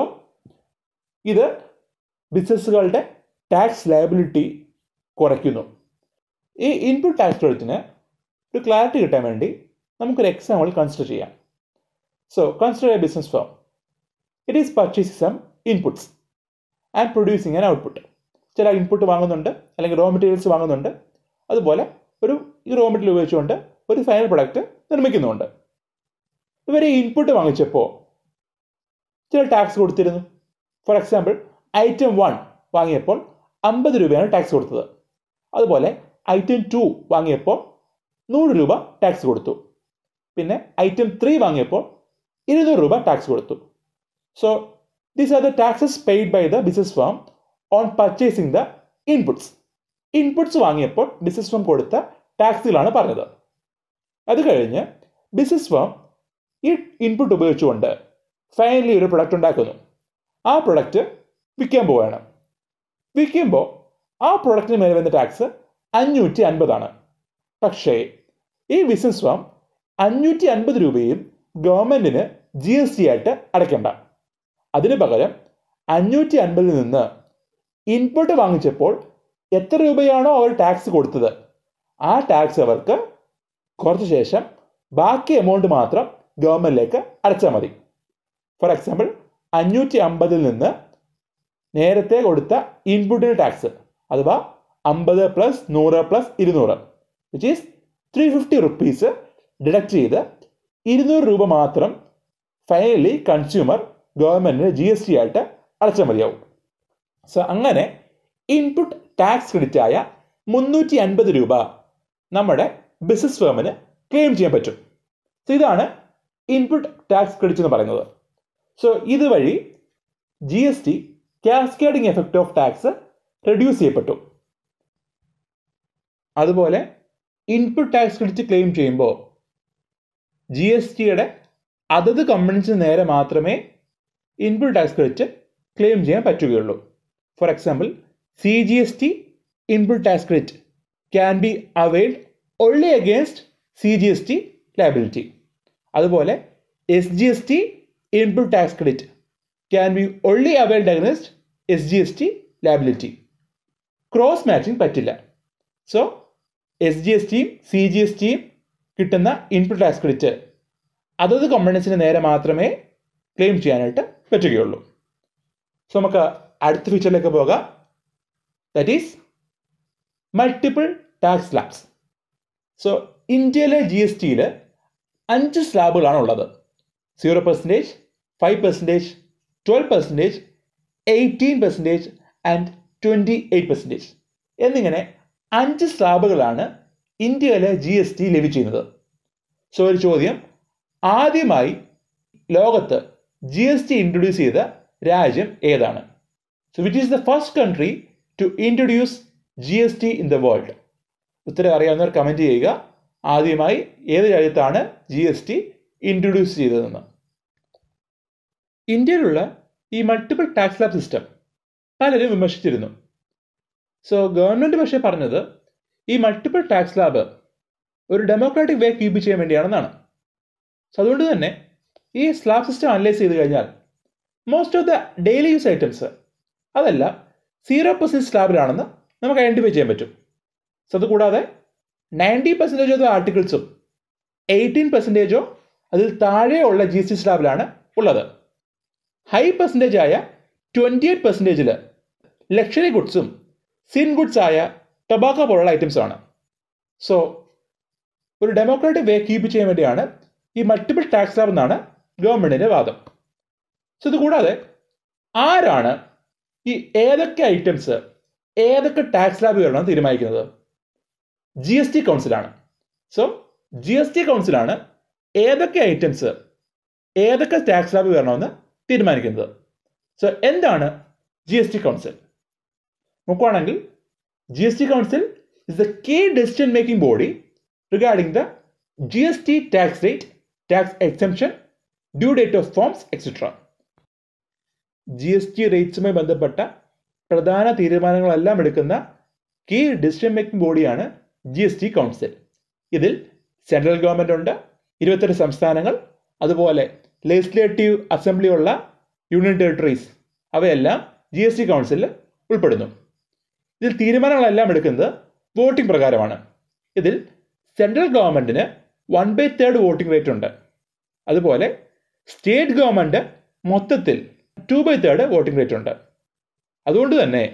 ഇത് ബിസിനസ്സുകളുടെ ടാക്സ് ലയബിലിറ്റി കുറയ്ക്കുന്നു ഈ ഇൻപുട്ട് ടാക്സ് ക്രെഡിറ്റിന് ഒരു ക്ലാരിറ്റി കിട്ടാൻ വേണ്ടി നമുക്കൊരു എക്സാമ്പിൾ കൺസിഡർ ചെയ്യാം so consider a business firm it is purchasing some inputs and producing an output ചില ഇൻപുട്ട് വാങ്ങുന്നുണ്ട് അല്ലെങ്കിൽ റോ മെറ്റീരിയൽസ് വാങ്ങുന്നുണ്ട് അതുപോലെ ഒരു ഈ റോ മെറ്റീരിയൽ ഉപയോഗിച്ചുകൊണ്ട് ഒരു ഫൈനൽ പ്രൊഡക്റ്റ് നിർമ്മിക്കുന്നുണ്ട് ഇവർ ഈ ഇൻപുട്ട് വാങ്ങിച്ചപ്പോൾ ചില ടാക്സ് കൊടുത്തിരുന്നു ഫോർ എക്സാമ്പിൾ ഐറ്റം വൺ വാങ്ങിയപ്പോൾ അമ്പത് രൂപയാണ് ടാക്സ് കൊടുത്തത് അതുപോലെ ഐറ്റം ടു വാങ്ങിയപ്പോൾ നൂറ് രൂപ ടാക്സ് കൊടുത്തു പിന്നെ ഐറ്റം ത്രീ വാങ്ങിയപ്പോൾ ഇരുന്നൂറ് രൂപ ടാക്സ് കൊടുത്തു so these are the taxes paid by the business firm on purchasing the inputs inputs വാങ്ങിയപ്പോൾ ബിസിനസ് ഫേം കൊടുത്ത ടാക്സുകളാണ് പറഞ്ഞത് അത് കഴിഞ്ഞ് ബിസിനസ് ഫേം ഈ ഇൻപുട്ട് ഉപയോഗിച്ചുകൊണ്ട് ഫൈനലി ഒരു പ്രൊഡക്റ്റ് ഉണ്ടാക്കുന്നു ആ പ്രൊഡക്റ്റ് വിൽക്കാൻ പോവുകയാണ് വിൽക്കുമ്പോൾ ആ പ്രൊഡക്റ്റിന് മേലെ വരുന്ന ടാക്സ് അഞ്ഞൂറ്റി അൻപതാണ് പക്ഷേ ഈ ബിസിനസ് ഫേം അഞ്ഞൂറ്റി അൻപത് രൂപയും ഗവൺമെൻറ്റിന് ജി എസ് ടി ആയിട്ട് അടയ്ക്കണ്ട അതിന് പകരം അഞ്ഞൂറ്റി അൻപതിൽ നിന്ന് ഇൻപുട്ട് വാങ്ങിച്ചപ്പോൾ എത്ര രൂപയാണോ അവർ ടാക്സ് കൊടുത്തത് ആ ടാക്സ് അവർക്ക് കുറച്ച ശേഷം ബാക്കി എമൗണ്ട് മാത്രം ഗവൺമെന്റിലേക്ക് അടച്ചാൽ മതി ഫോർ എക്സാമ്പിൾ അഞ്ഞൂറ്റി അമ്പതിൽ നിന്ന് നേരത്തെ കൊടുത്ത ഇൻപുട്ടിന് ടാക്സ് അഥവാ അമ്പത് പ്ലസ് നൂറ് പ്ലസ് ഇരുന്നൂറ് which is three fifty rupees deduct ചെയ്ത് ഇരുന്നൂറ് രൂപ മാത്രം ഫൈനലി കൺസ്യൂമർ ഗവൺമെന്റിന് ജി എസ് ടി ആയിട്ട് അടച്ചാൽ മതിയാവും സോ അങ്ങനെ ഇൻപുട്ട് ടാക്സ് ക്രെഡിറ്റ് ആയ മുന്നൂറ്റി അൻപത് രൂപ നമ്മുടെ ബിസിനസ് ഫേമിന് ക്ലെയിം ചെയ്യാൻ പറ്റും സോ ഇതാണ് ഇൻപുട്ട് ടാക്സ് ക്രെഡിറ്റ് എന്ന് പറയുന്നത് സോ ഇതുവഴി G S T cascading effect of tax reduce ചെയ്യപ്പെട്ടു അതുപോലെ ഇൻപുട്ട് ടാക്സ് ക്രെഡിറ്റ് ക്ലെയിം ചെയ്യുമ്പോൾ ജി എസ് ടിയുടെ അതത് കമ്പനീസിന് നേരെ മാത്രമേ ഇൻപുട്ട് ടാക്സ് ക്രെഡിറ്റ് ക്ലെയിം ചെയ്യാൻ പറ്റുകയുള്ളൂ for example C G S T input tax credit can be availed only against C G S T liability അതുപോലെ S G S T input tax credit can be only availed against S G S T liability cross matching പറ്റില്ല so S G S ടിയും C G S ടിയും കിട്ടുന്ന input tax credit അതത് കമ്പനീസിന് നേരെ മാത്രമേ claim ചെയ്യാനായിട്ട് പറ്റുകയുള്ളൂ സോ നമുക്ക് അടുത്ത ഫീച്ചറിലേക്ക് പോകാം that is multiple tax slabs so ഇന്ത്യയിലെ ജി എസ് ടിയിൽ അഞ്ച് സ്ലാബുകളാണ് ഉള്ളത് zero percentage five percentage twelve percentage eighteen percentage and twenty eight percentage എന്നിങ്ങനെ അഞ്ച് സ്ലാബുകളാണ് ഇന്ത്യയിലെ ജി എസ് ടി ലഭ്യ ചെയ്യുന്നത് സോ ഒരു ചോദ്യം ആദ്യമായി ലോകത്ത് ജി എസ് ടി ഇൻട്രൊഡ്യൂസ് ചെയ്ത രാജ്യം ഏതാണ് so which is the first country to introduce G S T in the world ഉത്തരം അറിയാവുന്നവർ കമൻറ്റ് ചെയ്യുക ആദ്യമായി ഏത് രാജ്യത്താണ് ജി എസ് ടി ഇൻട്രൊഡ്യൂസ് ചെയ്തതെന്ന് ഇന്ത്യയിലുള്ള ഈ മൾട്ടിപ്പിൾ ടാക്സ് ലാബ് സിസ്റ്റം പലരും വിമർശിച്ചിരുന്നു സോ ഗവൺമെൻറ് പക്ഷേ പറഞ്ഞത് ഈ മൾട്ടിപ്പിൾ ടാക്സ് ലാബ് ഒരു ഡെമോക്രാറ്റിക് വേ കീപ്പ് ചെയ്യാൻ വേണ്ടിയാണെന്നാണ് സോ അതുകൊണ്ട് തന്നെ ഈ സ്ലാബ് സിസ്റ്റം അനലൈസ് ചെയ്ത് കഴിഞ്ഞാൽ most of the daily use items അതെല്ലാം സീറോ പെർസെൻറ്റ് സ്ലാബിലാണെന്ന് നമുക്ക് ഐഡൻറ്റിഫൈ ചെയ്യാൻ പറ്റും സോ അതുകൂടാതെ നയൻറ്റി പെർസെൻറ്റേജ് ഓഫ് ദ ആർട്ടിക്കിൾസും എയ്റ്റീൻ പെർസെൻറ്റേജോ അതിൽ താഴെയുള്ള ജി എസ് ടി സ്ലാബിലാണ് ഉള്ളത് ഹൈ പെർസെൻറ്റേജ് ആയ ട്വൻറ്റി എയ്റ്റ് പെർസെൻറ്റേജിൽ ലക്ഷറി ഗുഡ്സും സിൻ ഗുഡ്സ് ആയ ടൊബാക്കോ പോലുള്ള ഐറ്റംസ് ആണ് സോ ഒരു ഡെമോക്രാറ്റിക് വേ കീപ്പ് ചെയ്യാൻ വേണ്ടിയാണ് ഈ മൾട്ടിപ്പിൾ ടാക്സ് ലാബ് എന്നാണ് ഗവൺമെൻറ്റിൻ്റെ വാദം സോ ഇത് കൂടാതെ ആരാണ് ഈ ഏതൊക്കെ ഐറ്റംസ് ഏതൊക്കെ ടാക്സ് ലാബ് വരണം തീരുമാനിക്കുന്നത് ജി എസ് ടി കൗൺസിലാണ് സോ ജി എസ് ടി കൗൺസിലാണ് ഏതൊക്കെ ഐറ്റംസ് ഏതൊക്കെ ടാക്സ് ലാബ് വരണമെന്ന് തീരുമാനിക്കുന്നത് സോ എന്താണ് ജി എസ് ടി കൗൺസിൽ നോക്കുവാണെങ്കിൽ G S T council is the key decision making body regarding the G S T tax rate tax exemption due date of forms etcetera G S T റേറ്റ്സുമായി ബന്ധപ്പെട്ട പ്രധാന തീരുമാനങ്ങളെല്ലാം എടുക്കുന്ന key decision making ബോഡിയാണ് G S T council ഇതിൽ central government ഉണ്ട് ഇരുപത്തെട്ട് സംസ്ഥാനങ്ങൾ അതുപോലെ ലെജിസ്ലേറ്റീവ് അസംബ്ലി ഉള്ള യൂണിയൻ ടെറിട്ടറീസ് അവയെല്ലാം ജി എസ് ടി കൗൺസിലിൽ ഉൾപ്പെടുന്നു ഇതിൽ തീരുമാനങ്ങളെല്ലാം എടുക്കുന്നത് വോട്ടിംഗ് പ്രകാരമാണ് ഇതിൽ സെൻട്രൽ ഗവൺമെൻറ്റിന് one by third voting rate ഉണ്ട് അതുപോലെ സ്റ്റേറ്റ് ഗവൺമെൻറ് മൊത്തത്തിൽ two by third voting rate ഉണ്ട് അതുകൊണ്ട് തന്നെ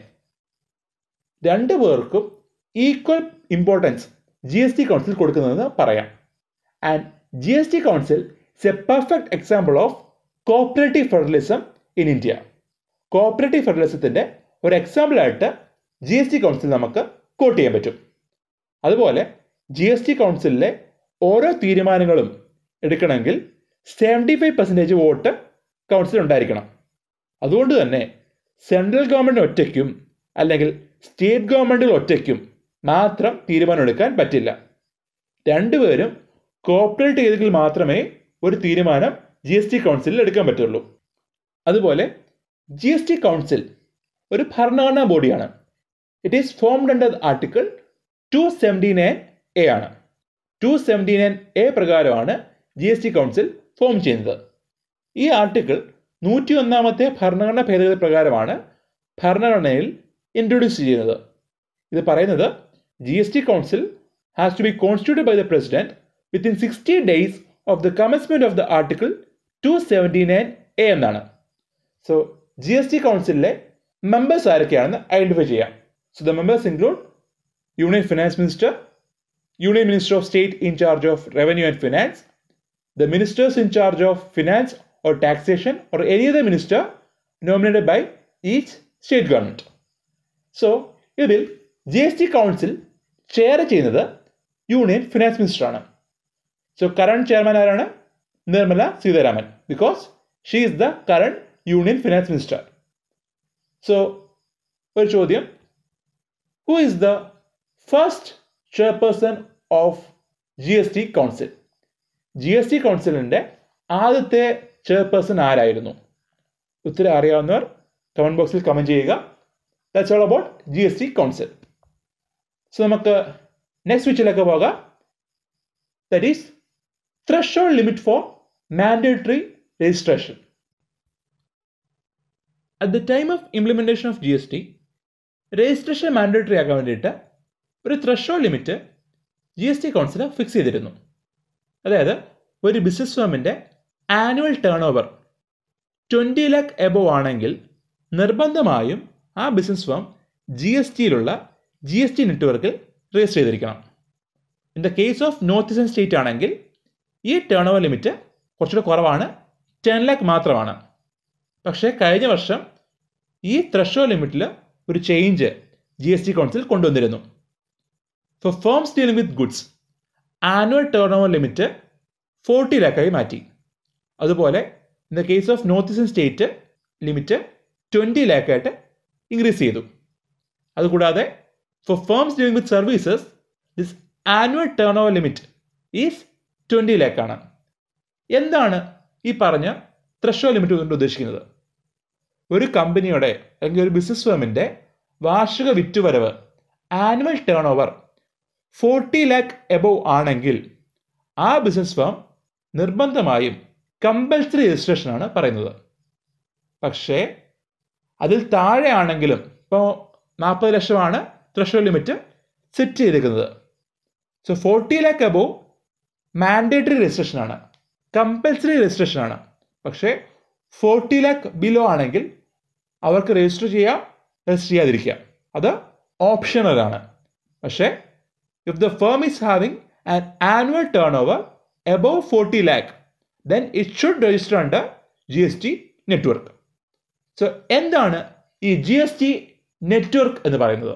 രണ്ട് പേർക്കും equal importance G S T council കൊടുക്കുന്നതെന്ന് പറയാം and G S T council is a perfect example of cooperative federalism in India cooperative ഫെഡറലിസത്തിൻ്റെ ഒരു എക്സാമ്പിളായിട്ട് ജി എസ് ടി കൗൺസിൽ നമുക്ക് കോട്ട് ചെയ്യാൻ പറ്റും അതുപോലെ ജി എസ് ടി കൗൺസിലിലെ ഓരോ തീരുമാനങ്ങളും എടുക്കണമെങ്കിൽ seventy five percentage vote council ഉണ്ടായിരിക്കണം അതുകൊണ്ട് തന്നെ സെൻട്രൽ ഗവൺമെൻറ് ഒറ്റയ്ക്കും അല്ലെങ്കിൽ സ്റ്റേറ്റ് ഗവൺമെൻറ്റുകൾ ഒറ്റയ്ക്കും മാത്രം തീരുമാനമെടുക്കാൻ പറ്റില്ല രണ്ടുപേരും കോപ്പറേറ്റ് ചെയ്തെങ്കിൽ മാത്രമേ ഒരു തീരുമാനം ജി എസ് ടി കൗൺസിലിൽ എടുക്കാൻ പറ്റുള്ളൂ അതുപോലെ ജി എസ് ടി കൗൺസിൽ ഒരു ഭരണഘടനാ ബോഡിയാണ് it is formed under article two seventy nine A ആണ് ടു സെവൻറ്റി നയൻ എ പ്രകാരമാണ് G S T council form ചെയ്യുന്നത് ഈ ആർട്ടിക്കിൾ നൂറ്റി ഒന്നാമത്തെ ഭരണഘടനാ ഭേദഗതി പ്രകാരമാണ് ഭരണഘടനയിൽ ഇൻട്രൊഡ്യൂസ് ചെയ്യുന്നത് ഇത് പറയുന്നത് G S T council has to be constituted by the president within sixty days of the commencement of the article two seventy nine A എന്നാണ് സോ ജി എസ് ടി കൗൺസിലിലെ മെമ്പേഴ്സ് ആരൊക്കെയാണെന്ന് ഐഡന്റിഫൈ ചെയ്യാം so the members include union finance minister union minister of state in charge of revenue and finance the ministers in charge of finance or taxation or any other minister nominated by each state government. So ഇതിൽ G S T council chair ചെയ്യുന്നത് union finance മിനിസ്റ്ററാണ് so current chairman ആരാണ് Nirmala Sitharaman because she is the current union finance minister so ഒരു ചോദ്യം who is the first chairperson of G S T council G S T കൗൺസിലിൻ്റെ ആദ്യത്തെ chairperson ആരായിരുന്നു ഉത്തരം അറിയാവുന്നവർ കമൻറ്റ് ബോക്സിൽ കമൻറ്റ് ചെയ്യുക that's all about G S T council so നമുക്ക് നെക്സ്റ്റ് വിച്ചിലേക്ക് പോകാം that is threshold limit for mandatory registration at the time of implementation of G S T registration mandatory ആക്കാൻ വേണ്ടിയിട്ട് ഒരു threshold limit G S T council fix ചെയ്തിരുന്നു അതായത് ഒരു business ഫേമിൻ്റെ annual turnover twenty lakh above ആണെങ്കിൽ നിർബന്ധമായും ആ ബിസിനസ് ഫേം ജി എസ് ടിയിലുള്ള ജി എസ് ടി നെറ്റ്വർക്കിൽ രജിസ്റ്റർ ചെയ്തിരിക്കണം in the case of north eastern state ആണെങ്കിൽ ഈ ടേൺ ഓവർ ലിമിറ്റ് കുറച്ചുകൂടെ കുറവാണ് ടെൻ ലാക്ക് മാത്രമാണ് പക്ഷേ കഴിഞ്ഞ വർഷം ഈ ത്രഷോ ലിമിറ്റിൽ ഒരു change G S T council കൊണ്ടുവന്നിരുന്നു for firms dealing with goods annual turnover limit forty ലാക്കായി മാറ്റി അതുപോലെ in the case of north eastern state limit twenty ലാക്കായിട്ട് ഇൻക്രീസ് ചെയ്തു അതുകൂടാതെ for firms dealing with services this annual turnover limit is twenty ലാക്കാണ് എന്താണ് ഈ പറഞ്ഞ ത്രഷോ ലിമിറ്റ് കൊണ്ട് ഉദ്ദേശിക്കുന്നത് ഒരു കമ്പനിയുടെ അല്ലെങ്കിൽ ഒരു ബിസിനസ് ഫേമിൻ്റെ വാർഷിക വിറ്റുവരവ് annual turnover forty lakh above ആണെങ്കിൽ ആ ബിസിനസ് ഫേം നിർബന്ധമായും കമ്പൽസറി രജിസ്ട്രേഷൻ ആണ് പറയുന്നത് പക്ഷേ അതിൽ താഴെ ആണെങ്കിലും ഇപ്പോൾ നാൽപ്പത് ലക്ഷമാണ് ത്രഷോ ലിമിറ്റ് സെറ്റ് ചെയ്തിരിക്കുന്നത് so forty lakh above mandatory registration ആണ് കമ്പൽസറി രജിസ്ട്രേഷൻ ആണ് പക്ഷേ ഫോർട്ടി ലാക്ക് ബിലോ ആണെങ്കിൽ അവർക്ക് രജിസ്റ്റർ ചെയ്യാം രജിസ്റ്റർ ചെയ്യാതിരിക്കാം അത് ഓപ്ഷണലാണ് പക്ഷേ if the firm is having an annual turnover above 40 lakh then it should register under GST network. So എന്താണ് ഈ ജി എസ് ടി നെറ്റ്വർക്ക് എന്ന് പറയുന്നത്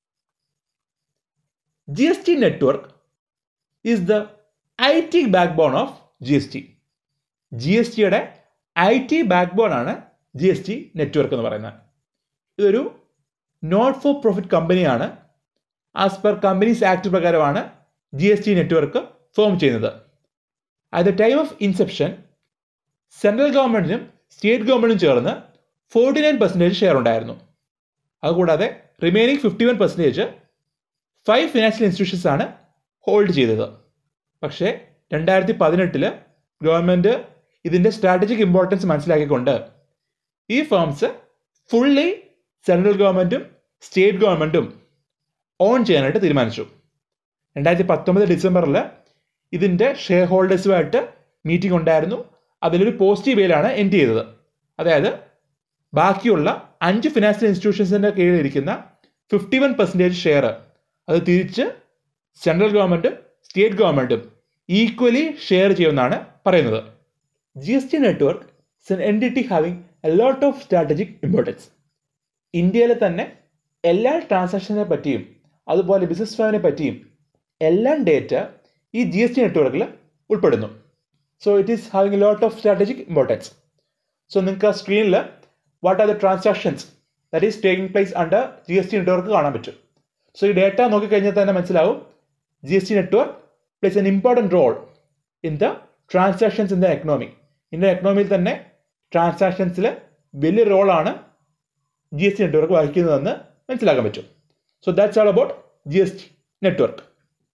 G S T network is the I T backbone of G S T G S ടിയുടെ I T backbone ആണ് G S T network എന്ന് പറയുന്നത് ഇതൊരു not for profit കമ്പനിയാണ് as per companies act പ്രകാരമാണ് G S T network form ചെയ്യുന്നത് at the time of inception central ഗവൺമെൻറ്റിനും state ഗവൺമെൻറ്റും ചേർന്ന് ഫോർട്ടി നയൻ പെർസെൻറ്റേജ് ഷെയർ ഉണ്ടായിരുന്നു അതുകൂടാതെ remaining fifty one percentage five financial institutions ആണ് ഹോൾഡ് ചെയ്തത് പക്ഷേ രണ്ടായിരത്തി പതിനെട്ടില് ഗവൺമെൻറ് ഇതിൻ്റെ സ്ട്രാറ്റജിക് ഇമ്പോർട്ടൻസ് മനസ്സിലാക്കിക്കൊണ്ട് ഈ ഫേംസ് ഫുള്ളി സെൻട്രൽ ഗവൺമെൻറ്റും സ്റ്റേറ്റ് ഗവൺമെൻറ്റും ഓൺ ചെയ്യാനായിട്ട് തീരുമാനിച്ചു രണ്ടായിരത്തി പത്തൊമ്പത് ഡിസംബറിൽ ഇതിൻ്റെ ഷെയർ ഹോൾഡേഴ്സുമായിട്ട് മീറ്റിംഗ് ഉണ്ടായിരുന്നു അതിലൊരു പോസിറ്റീവ് വേയിലാണ് എൻഡ് ചെയ്തത് അതായത് ബാക്കിയുള്ള അഞ്ച് ഫിനാൻഷ്യൽ ഇൻസ്റ്റിറ്റ്യൂഷൻസിൻ്റെ കീഴിലിരിക്കുന്ന ഫിഫ്റ്റി വൺ പെർസെൻറ്റേജ് ഷെയർ അത് തിരിച്ച് സെൻട്രൽ ഗവൺമെൻറ്റും സ്റ്റേറ്റ് ഗവൺമെൻറ്റും ഈക്വലി ഷെയർ ചെയ്യുമെന്നാണ് പറയുന്നത് G S T network is an entity having a lot of strategic importance ഇന്ത്യയിലെ തന്നെ എല്ലാ ട്രാൻസാക്ഷനെ പറ്റിയും അതുപോലെ ബിസിനസ് ഫേമിനെ പറ്റിയും എല്ലാം ഡേറ്റ ഈ ജി എസ് ടി നെറ്റ്വർക്കിൽ ഉൾപ്പെടുന്നു so it is having a lot of strategic importance so നിങ്ങൾക്ക് ആ സ്ക്രീനിൽ what are the transactions that is taking place under G S T network കാണാൻ പറ്റും സോ ഈ ഡേറ്റ നോക്കിക്കഴിഞ്ഞാൽ തന്നെ മനസ്സിലാവും G S T network plays an important role in the transactions in the economy Indian എക്കണോമിയിൽ തന്നെ ട്രാൻസാക്ഷൻസിൽ വലിയ റോളാണ് ജി എസ് ടി നെറ്റ്വർക്ക് വഹിക്കുന്നതെന്ന് മനസ്സിലാക്കാൻ പറ്റും so that's all about G S T network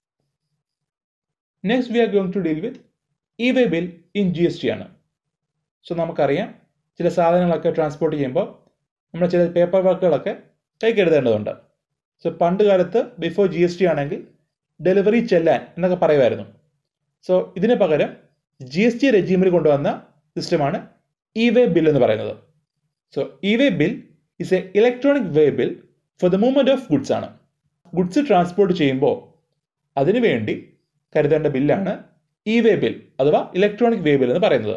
next we are going to deal with E way bill in G S T ആണ് so നമുക്കറിയാം ചില സാധനങ്ങളൊക്കെ ട്രാൻസ്പോർട്ട് ചെയ്യുമ്പോൾ നമ്മൾ ചില പേപ്പർ വർക്കുകളൊക്കെ കൈക്ക് എഴുതേണ്ടതുണ്ട് സോ പണ്ട് കാലത്ത് ബിഫോർ ജി എസ് ടി ആണെങ്കിൽ ഡെലിവറി ചെല്ലാൻ എന്നൊക്കെ പറയുമായിരുന്നു സോ ഇതിന് പകരം ജി എസ് ടി റെജീമിൽ കൊണ്ടുവന്ന സിസ്റ്റമാണ് ഇ വേ ബിൽ എന്ന് പറയുന്നത് so E way bill is a electronic way bill for the movement of goods ആണ് ഗുഡ്സ് ട്രാൻസ്പോർട്ട് ചെയ്യുമ്പോൾ അതിനു വേണ്ടി കരുതേണ്ട ബില്ലാണ് ഇ വേ ബിൽ അഥവാ ഇലക്ട്രോണിക് വേ ബിൽ എന്ന് പറയുന്നത്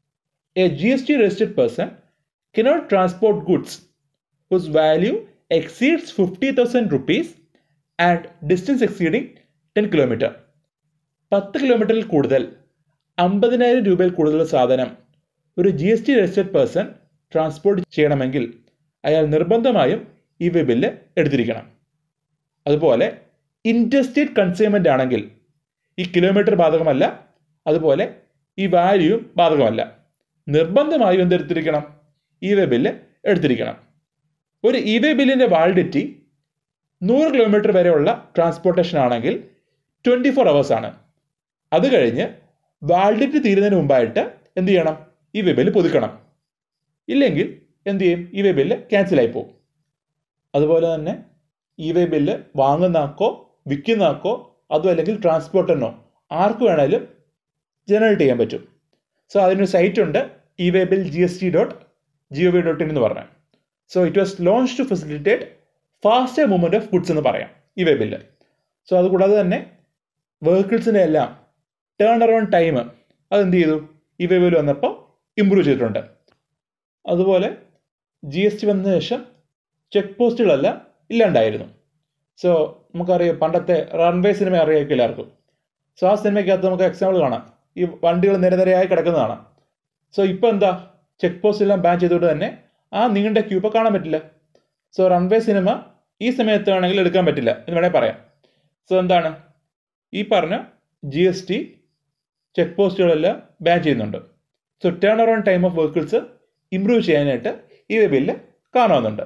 a G S T registered person cannot transport goods whose value exceeds fifty thousand rupees and distance exceeding ten kilometer പത്ത് കിലോമീറ്ററിൽ കൂടുതൽ അമ്പതിനായിരം രൂപയിൽ കൂടുതൽ സാധനം ഒരു G S T registered person transport ചെയ്യണമെങ്കിൽ അയാൾ നിർബന്ധമായും ഈ വേ ബില്ല് എടുത്തിരിക്കണം അതുപോലെ ഇൻറ്റർസ്റ്റേറ്റ് കൺസ്യൂമെൻ്റ് ആണെങ്കിൽ ഈ കിലോമീറ്റർ ബാധകമല്ല അതുപോലെ ഈ വാല്യൂയും ബാധകമല്ല നിർബന്ധമായും എന്തെടുത്തിരിക്കണം ഇ വേ ബില്ല് എടുത്തിരിക്കണം ഒരു ഇ വേ ബില്ലിൻ്റെ വാലിഡിറ്റി നൂറ് കിലോമീറ്റർ വരെയുള്ള ട്രാൻസ്പോർട്ടേഷൻ ആണെങ്കിൽ ട്വൻറ്റി ഫോർ അവേഴ്സ് ആണ് അത് കഴിഞ്ഞ് വാലിഡിറ്റി തീരുന്നതിന് മുമ്പായിട്ട് എന്ത് ചെയ്യണം ഈ വേ ബില്ല് പുതുക്കണം ഇല്ലെങ്കിൽ എന്ത് ചെയ്യും ഈ വേ ബില്ല് ക്യാൻസൽ ആയി പോകും അതുപോലെ തന്നെ ഇ വേ ബില്ല് വാങ്ങുന്ന ആക്കോ വിൽക്കുന്ന ആക്കോ അതും അല്ലെങ്കിൽ ട്രാൻസ്പോർട്ടറിനോ ആർക്ക് വേണേലും ജനറേറ്റ് ചെയ്യാൻ പറ്റും സോ അതിനൊരു സൈറ്റ് ഉണ്ട് E way bill G S T dot G O V dot in എന്ന് പറഞ്ഞാൽ so it was launch to facilitate faster movement of goods എന്ന് പറയാം ഇ വേ ബില്ല് സോ അതുകൂടാതെ തന്നെ വെഹിക്കിൾസിൻ്റെ എല്ലാം ടേൺ അറൗണ്ട് ടൈം അതെന്ത് ചെയ്തു ഇ വേ ബിൽ വന്നപ്പോൾ ഇമ്പ്രൂവ് ചെയ്തിട്ടുണ്ട് അതുപോലെ ജി എസ് ടി വന്നതിന് ശേഷം ചെക്ക് പോസ്റ്റുകളെല്ലാം ഇല്ലാണ്ടായിരുന്നു സോ നമുക്കറിയാം പണ്ടത്തെ റൺവേ സിനിമ അറിയാം എല്ലാവർക്കും സോ ആ സിനിമയ്ക്കകത്ത് നമുക്ക് എക്സാമ്പിൾ കാണാം ഈ വണ്ടികൾ നിരനിരയായി കിടക്കുന്നത് കാണാം സോ ഇപ്പോൾ എന്താ ചെക്ക് പോസ്റ്റ് എല്ലാം ബാൻ ചെയ്തുകൊണ്ട് തന്നെ ആ നീണ്ട ക്യൂ ഇപ്പോൾ കാണാൻ പറ്റില്ല സോ റൺവേ സിനിമ ഈ സമയത്ത് വേണമെങ്കിൽ എടുക്കാൻ പറ്റില്ല എന്ന് വേണമെങ്കിൽ പറയാം സോ എന്താണ് ഈ പറഞ്ഞ ജി എസ് ടി ചെക്ക് പോസ്റ്റുകളെല്ലാം ബാൻ ചെയ്യുന്നുണ്ട് so turn around time of vehicles improve ചെയ്യാനായിട്ട് ഈ ബില്ല് കാണുന്നുണ്ട്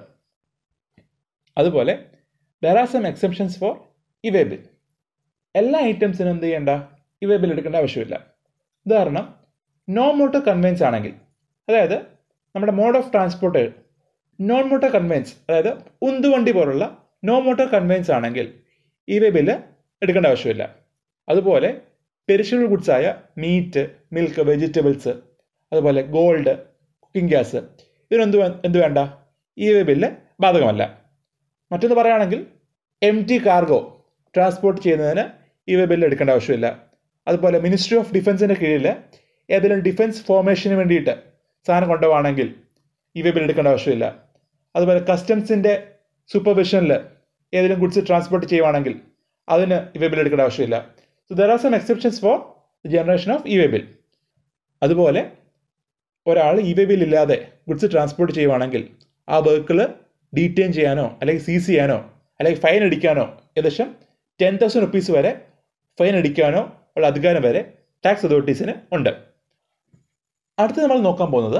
അതുപോലെ there are some exceptions for E way bill എല്ലാ ഐറ്റംസിനും എന്ത് ചെയ്യേണ്ട ഇവേ ബിൽ എടുക്കേണ്ട ആവശ്യമില്ല ഉദാഹരണം നോൺ മോട്ടോർ കൺവെൻസ് ആണെങ്കിൽ അതായത് നമ്മുടെ mode of transport non motor conveyance അതായത് ഉന്തുവണ്ടി പോലുള്ള നോൺ മോട്ടോർ കൺവെൻസ് ആണെങ്കിൽ ഇവേ ബില്ല് എടുക്കേണ്ട ആവശ്യമില്ല അതുപോലെ പെരിഷണൽ ഗുഡ്സ് ആയ മീറ്റ് മിൽക്ക് വെജിറ്റബിൾസ് അതുപോലെ ഗോൾഡ് കുക്കിംഗ് ഗ്യാസ് ഇതിനൊന്ത് എന്ത് വേണ്ട ഇ വേ ബില്ല് ബാധകമല്ല മറ്റൊന്ന് പറയുകയാണെങ്കിൽ എം ടി കാർഗോ ട്രാൻസ്പോർട്ട് ചെയ്യുന്നതിന് ഇ വേ ബില്ല് എടുക്കേണ്ട ആവശ്യമില്ല അതുപോലെ മിനിസ്ട്രി ഓഫ് ഡിഫൻസിൻ്റെ കീഴിൽ ഏതെങ്കിലും ഡിഫൻസ് ഫോർമേഷന് വേണ്ടിയിട്ട് സാധനം കൊണ്ടുപോവാണെങ്കിൽ ഇ വേ ബില്ല് എടുക്കേണ്ട ആവശ്യമില്ല അതുപോലെ കസ്റ്റംസിൻ്റെ സൂപ്പർവിഷനിൽ ഏതെങ്കിലും ഗുഡ്സ് ട്രാൻസ്പോർട്ട് ചെയ്യുവാണെങ്കിൽ അതിന് ഇ വേ ബില്ല് എടുക്കേണ്ട ആവശ്യമില്ല so there are some exceptions for generation of E way bill അതുപോലെ ഒരാൾ ഇ വേ ബിൽ ഇല്ലാതെ ഗുഡ്സ് ട്രാൻസ്പോർട്ട് ചെയ്യുവാണെങ്കിൽ ആ വെഹിക്കിൾ ഡീറ്റെയിൻ ചെയ്യാനോ അല്ലെങ്കിൽ സീസ് ചെയ്യാനോ അല്ലെങ്കിൽ ഫൈൻ അടിക്കാനോ ഏകദേശം ടെൻ തൗസൻഡ് റുപ്പീസ് വരെ ഫൈൻ അടിക്കാനോ ഉള്ള അധികാരം വരെ ടാക്സ് അതോറിറ്റീസിന് ഉണ്ട് അടുത്ത് നമ്മൾ നോക്കാൻ പോകുന്നത്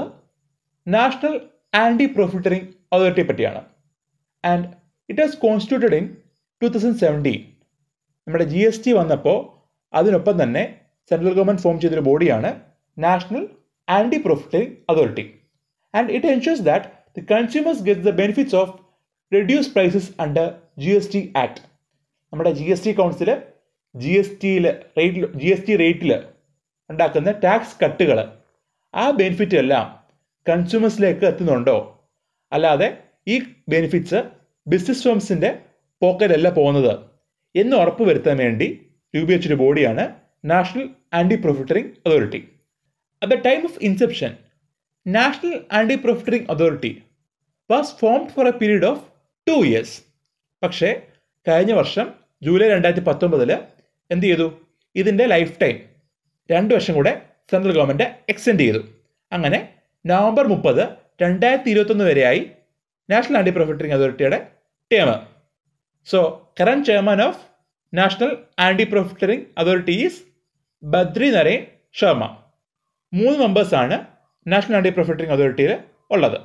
നാഷണൽ ആൻറ്റി പ്രോഫിറ്ററിംഗ് അതോറിറ്റിയെ പറ്റിയാണ് and it was constituted in two thousand seventeen നമ്മുടെ ജി എസ് ടി വന്നപ്പോൾ അതിനൊപ്പം തന്നെ സെൻട്രൽ ഗവൺമെൻറ് ഫോം ചെയ്തൊരു ബോഡിയാണ് national anti profiteering authority and it ensures that the consumers get the benefits of reduce prices under G S T act നമ്മുടെ G S T council G S ടിയിൽ റേറ്റിൽ G S T റേറ്റിൽ ഉണ്ടാക്കുന്ന tax കട്ടുകൾ ആ benefit എല്ലാം കൺസ്യൂമേഴ്സിലേക്ക് എത്തുന്നുണ്ടോ അല്ലാതെ ഈ benefits business ഫേംസിൻ്റെ പോക്കറ്റല്ല പോകുന്നത് എന്ന് ഉറപ്പ് വരുത്താൻ വേണ്ടി രൂപീകരിച്ചൊരു ബോഡിയാണ് national anti profiteering authority at the time of inception national anti profiteering authority was formed for a period of two years പക്ഷേ കഴിഞ്ഞ വർഷം ജൂലൈ രണ്ടായിരത്തി പത്തൊമ്പതിൽ എന്ത് ചെയ്തു ഇതിൻ്റെ ലൈഫ് ടൈം രണ്ട് വർഷം കൂടെ സെൻട്രൽ ഗവൺമെൻറ് എക്സ്റ്റെൻഡ് ചെയ്തു അങ്ങനെ നവംബർ മുപ്പത് രണ്ടായിരത്തി ഇരുപത്തൊന്ന് വരെയായി നാഷണൽ ആൻറ്റി പ്രൊഫിറ്ററിംഗ് അതോറിറ്റിയുടെ term so current chairman of national anti profiteering authority is Badri Narain Sharma മൂന്ന് മെമ്പേഴ്സാണ് നാഷണൽ ആൻറ്റി പ്രൊഫിറ്ററിംഗ് അതോറിറ്റിയിൽ ഉള്ളത്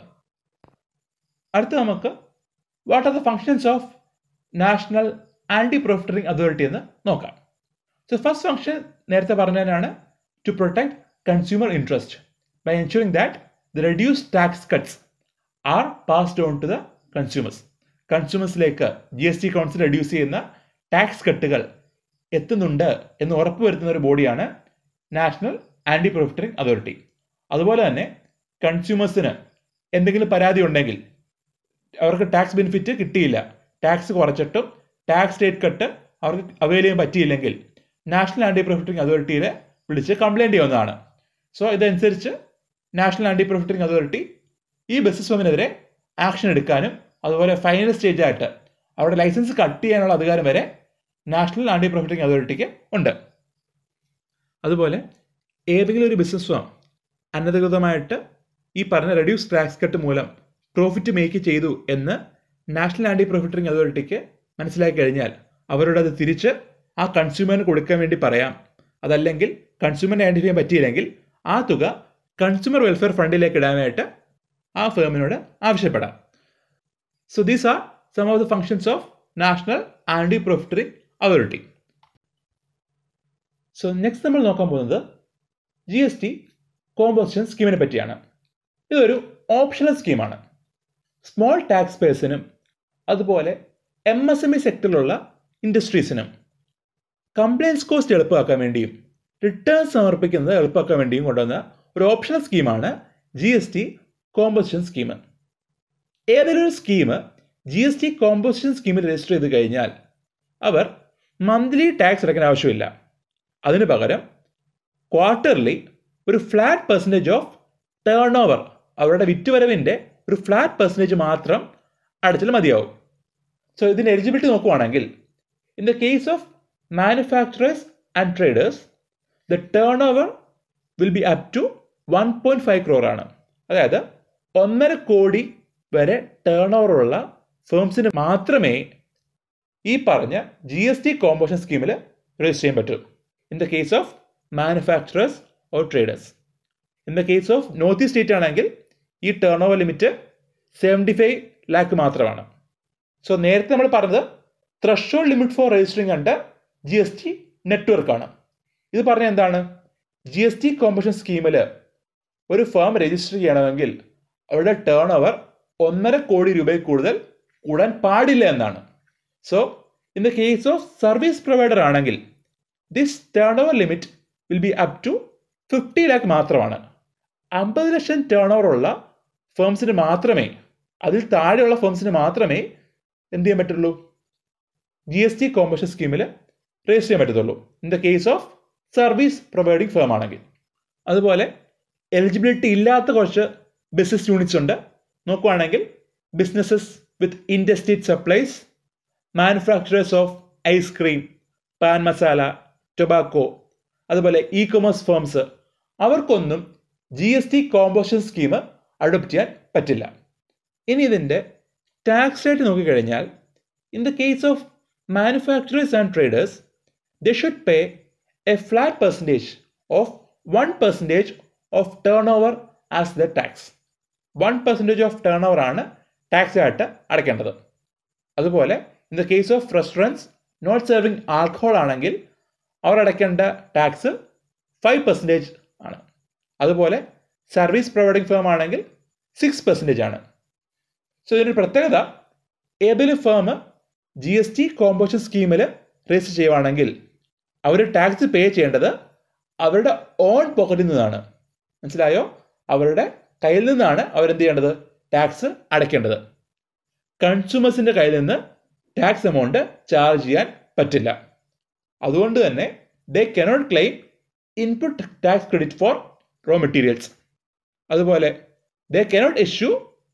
അടുത്ത നമുക്ക് what are the functions of national anti profiteering authority എന്ന് നോക്കാം സോ ഫസ്റ്റ് ഫംഗ്ഷൻ നേരത്തെ പറഞ്ഞതിനാണ് to protect consumer interest by ensuring that the reduce tax cuts are passed on to the consumers കൺസ്യൂമേഴ്സിലേക്ക് G S T council reduce ചെയ്യുന്ന tax കട്ടുകൾ എത്തുന്നുണ്ട് എന്ന് ഉറപ്പുവരുത്തുന്ന ഒരു ബോഡിയാണ് നാഷണൽ ആൻറ്റി പ്രൊഫിറ്ററിംഗ് അതോറിറ്റി അതുപോലെ തന്നെ കൺസ്യൂമേഴ്സിന് എന്തെങ്കിലും പരാതി ഉണ്ടെങ്കിൽ അവർക്ക് ടാക്സ് ബെനിഫിറ്റ് കിട്ടിയില്ല ടാക്സ് കുറച്ചിട്ടും ടാക്സ് റേറ്റ് കട്ട് അവർക്ക് അവൈൽ ചെയ്യാൻ പറ്റിയില്ലെങ്കിൽ നാഷണൽ ആൻറ്റി പ്രൊഫിറ്ററിംഗ് അതോറിറ്റിയിൽ വിളിച്ച് കംപ്ലയിൻറ്റ് ചെയ്യുന്നതാണ് സോ ഇതനുസരിച്ച് നാഷണൽ ആൻറ്റി പ്രൊഫിറ്ററിംഗ് അതോറിറ്റി ഈ ബിസിനസ് ഫേമിനെതിരെ ആക്ഷൻ എടുക്കാനും അതുപോലെ ഫൈനൽ സ്റ്റേജ് ആയിട്ട് അവരുടെ ലൈസൻസ് കട്ട് ചെയ്യാനുള്ള അധികാരം വരെ നാഷണൽ ആൻറ്റി പ്രൊഫിറ്ററിംഗ് അതോറിറ്റിക്ക് ഉണ്ട് അതുപോലെ ഏതെങ്കിലും ഒരു ബിസിനസ് ഫേം അനധികൃതമായിട്ട് ഈ പറഞ്ഞ റെഡ്യൂസ് ടാക്സ് കട്ട് മൂലം പ്രോഫിറ്റ് മേക്ക് ചെയ്തു എന്ന് നാഷണൽ ആൻറ്റി പ്രൊഫിറ്ററിംഗ് അതോറിറ്റിക്ക് മനസ്സിലാക്കി കഴിഞ്ഞാൽ അവരോട് അത് തിരിച്ച് ആ കൺസ്യൂമറിന് കൊടുക്കാൻ വേണ്ടി പറയാം അതല്ലെങ്കിൽ കൺസ്യൂമറിനെ ഐഡൻറ്റിഫൈ ചെയ്യാൻ പറ്റിയില്ലെങ്കിൽ ആ തുക കൺസ്യൂമർ വെൽഫെയർ ഫണ്ടിലേക്ക് ഇടാനായിട്ട് ആ ഫേമിനോട് ആവശ്യപ്പെടാം so these are some of the functions of national anti profiteering authority so next നമ്മൾ നോക്കാൻ പോകുന്നത് ജി എസ് ടി കോമ്പോസിഷൻ സ്കീമിനെ പറ്റിയാണ് ഇതൊരു ഓപ്ഷണൽ സ്കീമാണ് സ്മോൾ ടാക്സ് പേഴ്സിനും അതുപോലെ എം എസ് എം ഇ സെക്ടറിലുള്ള ഇൻഡസ്ട്രീസിനും കംപ്ലയൻസ് കോസ്റ്റ് എളുപ്പമാക്കാൻ വേണ്ടിയും റിട്ടേൺ സമർപ്പിക്കുന്നത് എളുപ്പമാക്കാൻ വേണ്ടിയും കൊണ്ടുവന്ന ഒരു ഓപ്ഷണൽ സ്കീമാണ് G S T composition scheme ഏതെങ്കിലും ഒരു scheme G S T composition സ്കീമിൽ രജിസ്റ്റർ ചെയ്ത് കഴിഞ്ഞാൽ അവർ മന്ത്ലി ടാക്സ് അടയ്ക്കാൻ ആവശ്യമില്ല അതിന് പകരം ക്വാർട്ടർലി ഒരു flat percentage of turnover അവരുടെ വിറ്റുവരവിൻ്റെ ഒരു ഫ്ലാറ്റ് പെർസെൻറ്റേജ് മാത്രം അടച്ചാൽ മതിയാവും സോ ഇതിൻ്റെ എലിജിബിലിറ്റി നോക്കുവാണെങ്കിൽ in the case of manufacturers and traders the turnover will be up to one point five crore ആണ് അതായത് ഒന്നര കോടി വരെ ടേൺ ഓവറുള്ള ഫേംസിന് മാത്രമേ ഈ പറഞ്ഞ ജി എസ് ടി കോമ്പോഷൻ സ്കീമിൽ രജിസ്റ്റർ ചെയ്യാൻ പറ്റൂ in the case of manufacturers or traders in the case of north east state ആണെങ്കിൽ ഈ turnover limit seventy five lakh മാത്രമാണ് സോ നേരത്തെ നമ്മൾ പറഞ്ഞത് threshold limit for registering under G S T നെറ്റ്വർക്കാണ് ഇത് പറഞ്ഞ എന്താണ് ജി എസ് ടി കോമ്പഷൻ സ്കീമിൽ ഒരു ഫേം രജിസ്റ്റർ ചെയ്യണമെങ്കിൽ അവരുടെ ടേൺ ഓവർ ഒന്നര കോടി രൂപയിൽ കൂടുതൽ കൂടാൻ പാടില്ല എന്നാണ് so in the case of service provider ആണെങ്കിൽ this turnover limit will be up to fifty lakh മാത്രമാണ് അമ്പത് ലക്ഷം ടേൺ ഓവർ ഉള്ള ഫേംസിന് മാത്രമേ അതിൽ താഴെയുള്ള ഫേംസിന് മാത്രമേ എന്ത് ചെയ്യാൻ പറ്റുള്ളൂ ജി എസ് ടി കോമ്പഷൻ സ്കീമിൽ രജിസ്റ്റർ ചെയ്യാൻ പറ്റത്തുള്ളൂ in the case of service providing firm ആണെങ്കിൽ അതുപോലെ എലിജിബിലിറ്റി ഇല്ലാത്ത കുറച്ച് ബിസിനസ് യൂണിറ്റ്സ് ഉണ്ട് നോക്കുവാണെങ്കിൽ businesses with interstate supplies manufacturers of ice cream pan masala tobacco അതുപോലെ ഇ കൊമേഴ്സ് ഫേംസ് അവർക്കൊന്നും G S T composition scheme adopt ചെയ്യാൻ പറ്റില്ല ഇനി ഇതിൻ്റെ ടാക്സ് റേറ്റ് നോക്കിക്കഴിഞ്ഞാൽ in the case of manufacturers and traders they should pay a flat percentage of one percentage of turnover as the tax one percentage of turnover ആണ് tax ആയിട്ട് അടയ്ക്കേണ്ടത് അതുപോലെ in the case of restaurants not serving alcohol ആണെങ്കിൽ അവർ അടയ്ക്കേണ്ട tax five percentage ആണ് അതുപോലെ service providing firm ആണെങ്കിൽ സിക്സ് പെർസെൻറ്റേജ് ആണ് സോ ഇതിൻ്റെ പ്രത്യേകത ഏതെങ്കിലും firm G S T composition സ്കീമിൽ രജിസ്റ്റർ ചെയ്യുവാണെങ്കിൽ അവർ ടാക്സ് പേ ചെയ്യേണ്ടത് അവരുടെ ഓൺ പോക്കറ്റിൽ നിന്നാണ് മനസ്സിലായോ അവരുടെ കയ്യിൽ നിന്നാണ് അവരെന്ത് ചെയ്യേണ്ടത് ടാക്സ് അടയ്ക്കേണ്ടത് കൺസ്യൂമേഴ്സിൻ്റെ കയ്യിൽ നിന്ന് ടാക്സ് എമൗണ്ട് ചാർജ് ചെയ്യാൻ പറ്റില്ല അതുകൊണ്ട് തന്നെ they cannot claim input tax credit for raw materials അതുപോലെ they cannot issue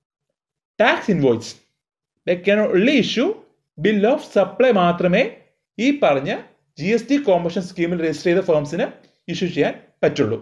tax invoice they cannot only issue bill of supply മാത്രമേ ഈ പറഞ്ഞ ജി എസ് ടി കോമ്പഷൻ സ്കീമിൽ രജിസ്റ്റർ ചെയ്ത ഫേംസിന് ഇഷ്യൂ ചെയ്യാൻ പറ്റുള്ളൂ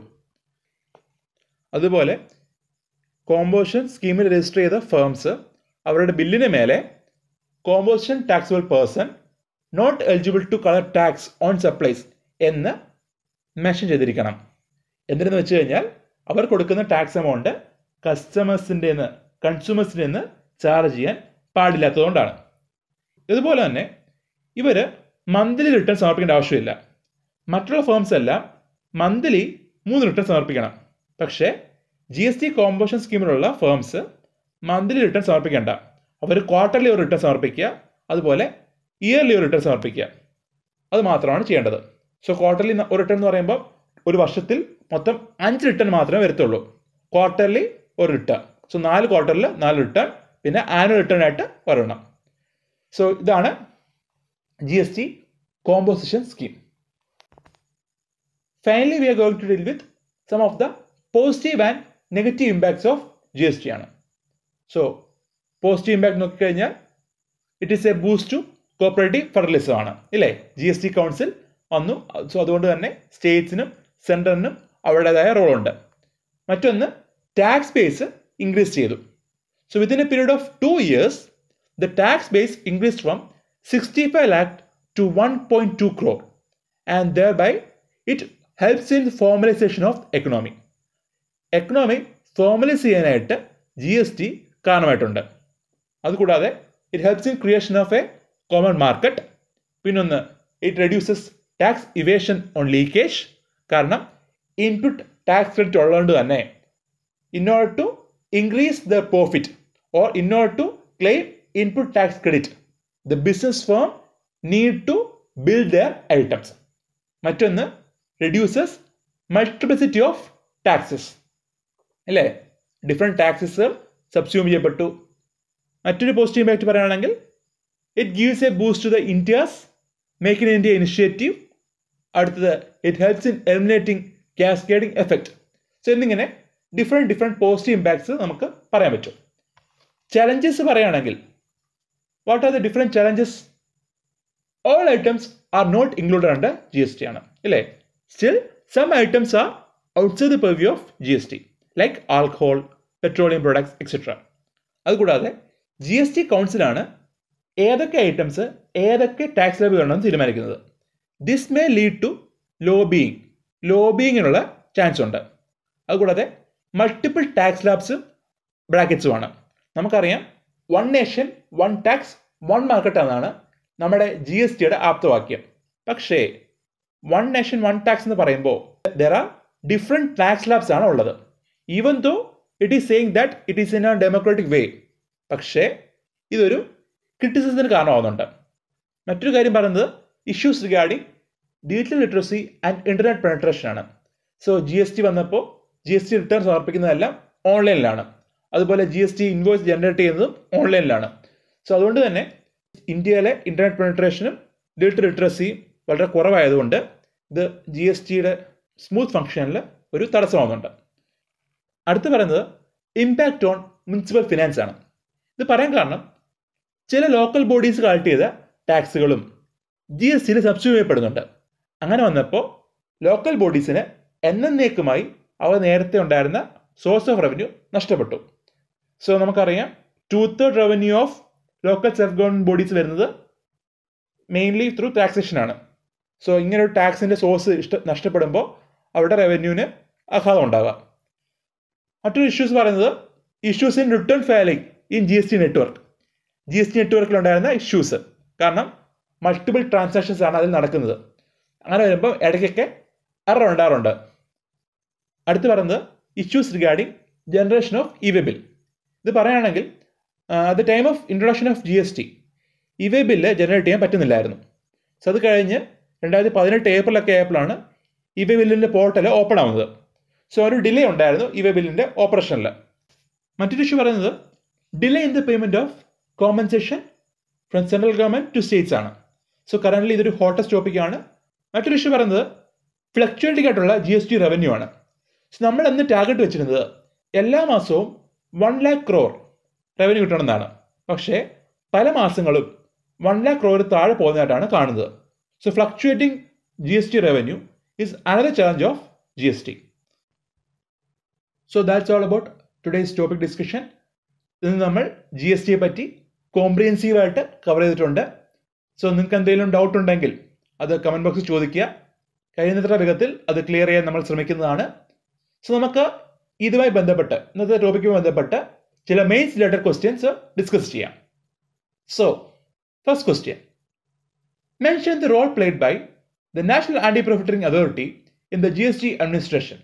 അതുപോലെ കോമ്പോഷൻ സ്കീമിൽ രജിസ്റ്റർ ചെയ്ത ഫേംസ് അവരുടെ ബില്ലിന് മേലെ composition taxable person not eligible to collect tax on supplies എന്ന് മെൻഷൻ ചെയ്തിരിക്കണം എന്തിനെന്ന് വെച്ച് കഴിഞ്ഞാൽ അവർ കൊടുക്കുന്ന ടാക്സ് എമൗണ്ട് കസ്റ്റമേഴ്സിൻ്റെ നിന്ന് കൺസ്യൂമേഴ്സിൻ്റെ നിന്ന് ചാർജ് ചെയ്യാൻ പാടില്ലാത്തതുകൊണ്ടാണ് ഇതുപോലെ തന്നെ ഇവർ മന്ത്ലി റിട്ടേൺ സമർപ്പിക്കേണ്ട ആവശ്യമില്ല മറ്റുള്ള ഫേംസ് എല്ലാം മന്ത്ലി മൂന്ന് റിട്ടേൺ സമർപ്പിക്കണം പക്ഷേ ജി എസ് ടി കോമ്പോഷൻ സ്കീമിലുള്ള ഫേംസ് മന്ത്ലി റിട്ടേൺ സമർപ്പിക്കേണ്ട അവർ ക്വാർട്ടർലി ഒരു റിട്ടേൺ സമർപ്പിക്കുക അതുപോലെ ഇയർലി ഒരു റിട്ടേൺ സമർപ്പിക്കുക അത് മാത്രമാണ് ചെയ്യേണ്ടത് സോ ക്വാർട്ടർലി ഒരു റിട്ടേൺ എന്ന് പറയുമ്പോൾ ഒരു വർഷത്തിൽ മൊത്തം അഞ്ച് റിട്ടേൺ മാത്രമേ വരത്തുള്ളൂ ക്വാർട്ടർലി ഒരു റിട്ടേൺ സോ നാല് ക്വാർട്ടറിൽ നാല് റിട്ടേൺ പിന്നെ ആനുവൽ റിട്ടേൺ ആയിട്ട് വരണം സോ ഇതാണ് G S T composition scheme finally we are going to deal with some of the positive and negative impacts of G S T ആണ് സോ പോസിറ്റീവ് ഇമ്പാക്ട് നോക്കിക്കഴിഞ്ഞാൽ it is a boost to cooperative federalism ആണ് ഇല്ലേ G S T council വന്നു so അതുകൊണ്ട് തന്നെ സ്റ്റേറ്റ്സിനും സെൻട്രലിനും അവരുടേതായ റോളുണ്ട് മറ്റൊന്ന് ടാക്സ് ബേസ് ഇൻക്രീസ് ചെയ്തു so within a period of two years the tax base increase from sixty five lakh to one point two crore and thereby it helps in formalisation of economy economy formalise ചെയ്യാനായിട്ട് G S T കാരണമായിട്ടുണ്ട് അതുകൂടാതെ it helps in creation of a common market പിന്നൊന്ന് it reduces tax evasion on leakage കാരണം input tax credit ഉള്ളതുകൊണ്ട് തന്നെ in order to increase the profit or in order to claim input tax credit the business firm need to build their items മറ്റൊന്ന് reduces multiplicity of taxes അല്ലേ different taxes subsume ചെയ്യപ്പെട്ടു മറ്റൊരു positive impact പറയുകയാണെങ്കിൽ it gives a boost to the India's make in India initiative അടുത്തത് it helps in eliminating cascading effect so എന്നിങ്ങനെ different different positive impacts നമുക്ക് പറയാൻ പറ്റും challenges പറയുകയാണെങ്കിൽ what are the different challenges all items are not included under G S T ആണ് ഇല്ലേ still some items are outside the purview of G S T like alcohol petroleum products etcetera അതുകൂടാതെ G S T കൗൺസിലാണ് ഏതൊക്കെ items ഏതൊക്കെ tax slab വേണമെന്ന് തീരുമാനിക്കുന്നത് this may lead to lobbying ലോബിയിങ്ങിനുള്ള chance ഉണ്ട് അതുകൂടാതെ മൾട്ടിപ്പിൾ ടാക്സ് ലാബ്സും ബ്രാക്കറ്റ്സുമാണ് നമുക്കറിയാം one nation one tax one market എന്നാണ് നമ്മുടെ ജി എസ് ടിയുടെ ആപ്തവാക്യം പക്ഷേ വൺ നേഷൻ വൺ ടാക്സ് എന്ന് പറയുമ്പോൾ there are different tax slabs ആണ് ഉള്ളത് even though it is saying that it is in a democratic way പക്ഷേ ഇതൊരു ക്രിറ്റിസിസത്തിന് കാരണമാകുന്നുണ്ട് മറ്റൊരു കാര്യം പറയുന്നത് issues regarding digital literacy and internet penetration ആണ് സോ ജി എസ് ടി വന്നപ്പോൾ ജി എസ് ടി റിട്ടേൺ സമർപ്പിക്കുന്നതെല്ലാം ഓൺലൈനിലാണ് അതുപോലെ G S T invoice generate ചെയ്യുന്നതും ഓൺലൈനിലാണ് സോ അതുകൊണ്ട് തന്നെ ഇന്ത്യയിലെ ഇന്റർനെറ്റ് പെനട്രേഷനും ഡിജിറ്റൽ ലിറ്ററസിയും വളരെ കുറവായതുകൊണ്ട് ഇത് ജി എസ് ടിയുടെ സ്മൂത്ത് ഫംഗ്ഷനിൽ ഒരു തടസ്സമാകുന്നുണ്ട് അടുത്ത് പറയുന്നത് ഇമ്പാക്റ്റ് ഓൺ മുനിസിപ്പൽ ഫിനാൻസ് ആണ് ഇത് പറയാൻ കാരണം ചില ലോക്കൽ ബോഡീസ് കളക്ട് ചെയ്ത ടാക്സുകളും ജി എസ് ടിയിൽ സബ്സ്റ്റിറ്റ്യൂട്ട് ചെയ്യപ്പെടുന്നുണ്ട് അങ്ങനെ വന്നപ്പോൾ ലോക്കൽ ബോഡീസിന് എന്നേക്കുമായി അവർ നേരത്തെ ഉണ്ടായിരുന്ന സോഴ്സ് ഓഫ് റവന്യൂ നഷ്ടപ്പെട്ടു സോ നമുക്കറിയാം two third revenue of local self government bodies വരുന്നത് മെയിൻലി ത്രൂ ടാക്സേഷൻ ആണ് സോ ഇങ്ങനെ ഒരു ടാക്സിൻ്റെ സോഴ്സ് ഇഷ്ട നഷ്ടപ്പെടുമ്പോൾ അവരുടെ റവന്യൂവിന് ആഘാതം ഉണ്ടാകാം മറ്റൊരു ഇഷ്യൂസ് പറയുന്നത് issues in return filing in G S T network G S T നെറ്റ്വർക്കിൽ ഉണ്ടായിരുന്ന ഇഷ്യൂസ് കാരണം മൾട്ടിപ്പിൾ ട്രാൻസാക്ഷൻസ് ആണ് അതിൽ നടക്കുന്നത് അങ്ങനെ വരുമ്പോൾ ഇടയ്ക്കൊക്കെ എറർ ഉണ്ടാറുണ്ട് അടുത്ത് പറയുന്നത് issues regarding generation of E way bill ഇത് പറയുകയാണെങ്കിൽ at the time of introduction of G S T e way bill ജനറേറ്റ് ചെയ്യാൻ പറ്റുന്നില്ലായിരുന്നു സോ അത് കഴിഞ്ഞ് രണ്ടായിരത്തി പതിനെട്ട് ഏപ്രിലൊക്കെ ആയപ്പോഴാണ് ഇ വേ ബില്ലിൻ്റെ പോർട്ടൽ ഓപ്പൺ ആവുന്നത് സോ ഒരു ഡിലേ ഉണ്ടായിരുന്നു ഇ വേ ബില്ലിൻ്റെ ഓപ്പറേഷനിൽ മറ്റൊരു ഇഷ്യൂ പറയുന്നത് delay in the payment of compensation from central government to states ആണ് സോ കറൻ്റ്ലി ഇതൊരു ഹോട്ടസ്റ്റ് ടോപ്പിക്കാണ് മറ്റൊരു ഇഷ്യൂ പറയുന്നത് ഫ്ലക്ച്വേറ്റിംഗ് ആയിട്ടുള്ള ജി എസ് ടി റവന്യൂ ആണ് സോ നമ്മൾ എന്ന് ടാർഗറ്റ് വെച്ചിരുന്നത് എല്ലാ മാസവും വൺ ലാക്ക് ക്രോർ റവന്യൂ കിട്ടണമെന്നാണ് പക്ഷേ പല മാസങ്ങളും വൺ ലാക്ക് ക്രോർ താഴെ പോകുന്നതായിട്ടാണ് കാണുന്നത് so fluctuating G S T revenue is another challenge of G S T so that's all about today's topic discussion ഇന്ന് നമ്മൾ ജി എസ് ടിയെ പറ്റി കോംപ്രിഹെൻസീവായിട്ട് കവർ ചെയ്തിട്ടുണ്ട് സോ നിങ്ങൾക്ക് എന്തെങ്കിലും ഡൗട്ട് ഉണ്ടെങ്കിൽ അത് കമൻറ്റ് ബോക്സിൽ ചോദിക്കുക കഴിയുന്നത്ര വേഗത്തിൽ അത് ക്ലിയർ ചെയ്യാൻ നമ്മൾ ശ്രമിക്കുന്നതാണ് സോ നമുക്ക് ഇതുമായി ബന്ധപ്പെട്ട് ഇന്നത്തെ ടോപ്പിക്കുമായി ബന്ധപ്പെട്ട് ചില മെയിൻസ് റിലേറ്റഡ് ക്വസ്റ്റ്യൻസ് ഡിസ്കസ് ചെയ്യാം so first question mention the role played by the national anti profiteering authority in the G S T administration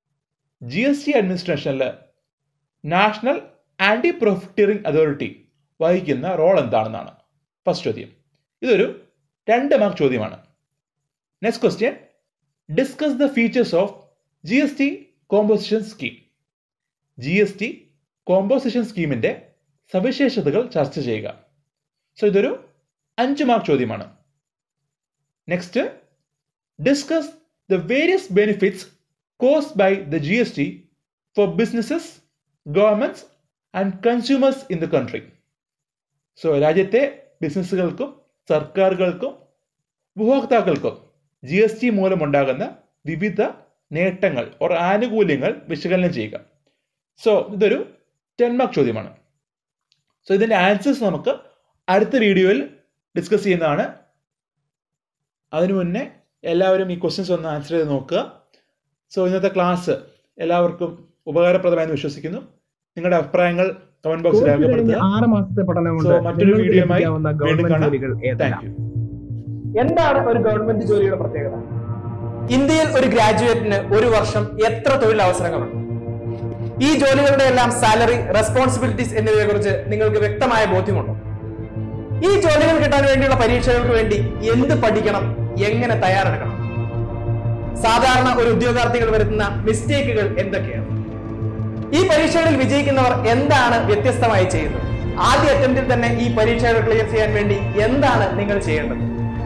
G S T അഡ്മിനിസ്ട്രേഷനിൽ നാഷണൽ ആൻറ്റി പ്രൊഫിറ്ററിംഗ് അതോറിറ്റി വഹിക്കുന്ന റോൾ എന്താണെന്നാണ് first ചോദ്യം ഇതൊരു രണ്ട് mark ചോദ്യമാണ് next question discuss the features of G S T composition scheme G S T composition സ്കീമിന്റെ സവിശേഷതകൾ ചർച്ച ചെയ്യുക സോ ഇതൊരു അഞ്ച് മാർക്ക് ചോദ്യമാണ് next discuss the various benefits caused by the G S T for businesses governments and consumers in the country so രാജ്യത്തെ ബിസിനസ്സുകൾക്കും സർക്കാരുകൾക്കും ഉപഭോക്താക്കൾക്കും ജി എസ് ടി മൂലമുണ്ടാകുന്ന വിവിധ നേട്ടങ്ങൾ ഓർ ആനുകൂല്യങ്ങൾ വിശകലനം ചെയ്യുക സോ ഇതൊരു ടെൻ മാർക്ക് ചോദ്യമാണ് സോ ഇതിൻ്റെ ആൻസേഴ്സ് നമുക്ക് അടുത്ത വീഡിയോയിൽ ഡിസ്കസ് ചെയ്യുന്നതാണ് അതിനു മുന്നേ എല്ലാവരും ഈ ക്വസ്റ്റ്യൻസ് ഒന്ന് ആൻസർ ചെയ്ത് നോക്കുക സോ ഇന്നത്തെ ക്ലാസ് എല്ലാവർക്കും ഉപകാരപ്രദമായെന്ന് വിശ്വസിക്കുന്നു നിങ്ങളുടെ അഭിപ്രായങ്ങൾ കമന്റ് ബോക്സിൽ കോഴ്സ് കഴിഞ്ഞ് രേഖപ്പെടുത്തുക ആറ് മാസത്തെ പഠനം സോ കൊണ്ട് മറ്റൊരു നിങ്ങൾക്ക് വീഡിയോയുമായി ലഭിക്കാവുന്ന വീണ്ടും ഗവൺമെന്റ് കാണാം ജോലികൾ ഏതെല്ലാം താങ്ക് യു എന്താണ് ഒരു ഗവൺമെന്റ് ജോലിയുടെ പ്രത്യേകത ഇന്ത്യയിൽ ഒരു ഗ്രാജുവേറ്റിന് ഒരു വർഷം എത്ര തൊഴിലവസരങ്ങളുണ്ട് ഈ ജോലികളുടെ എല്ലാം സാലറി റെസ്പോൺസിബിലിറ്റീസ് എന്നിവയെ കുറിച്ച് നിങ്ങൾക്ക് വ്യക്തമായ ബോധ്യമുണ്ടോ ഈ ജോലികൾ കിട്ടാൻ വേണ്ടിയുള്ള പരീക്ഷകൾക്ക് വേണ്ടി എന്ത് പഠിക്കണം എങ്ങനെ തയ്യാറെടുക്കണം സാധാരണ ഒരു ഉദ്യോഗാർത്ഥികൾ വരുത്തുന്ന മിസ്റ്റേക്കുകൾ എന്തൊക്കെയാണ് ഈ പരീക്ഷകളിൽ വിജയിക്കുന്നവർ എന്താണ് വ്യത്യസ്തമായി ചെയ്യുന്നത് ആദ്യ അറ്റംപ്റ്റിൽ തന്നെ ഈ പരീക്ഷകൾ ക്ലിയർ ചെയ്യാൻ വേണ്ടി എന്താണ് നിങ്ങൾ ചെയ്യേണ്ടത്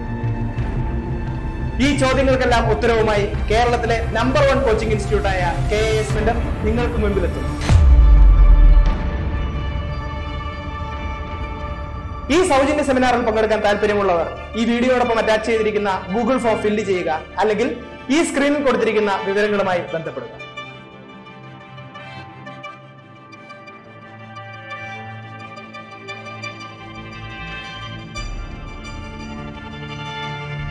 ഈ ചോദ്യങ്ങൾക്കെല്ലാം ഉത്തരവുമായി കേരളത്തിലെ നമ്പർ വൺ കോച്ചിംഗ് ഇൻസ്റ്റിറ്റ്യൂട്ടായ കെ എസ് സെന്റർ നിങ്ങൾക്ക് മുമ്പിലെത്തും ഈ സൗജന്യ സെമിനാറിൽ പങ്കെടുക്കാൻ താല്പര്യമുള്ളവർ ഈ വീഡിയോടൊപ്പം അറ്റാച്ച് ചെയ്തിരിക്കുന്ന ഗൂഗിൾ ഫോം ഫില്ല് ചെയ്യുക അല്ലെങ്കിൽ ഈ സ്ക്രീനിൽ കൊടുത്തിരിക്കുന്ന വിവരങ്ങളുമായി ബന്ധപ്പെടുക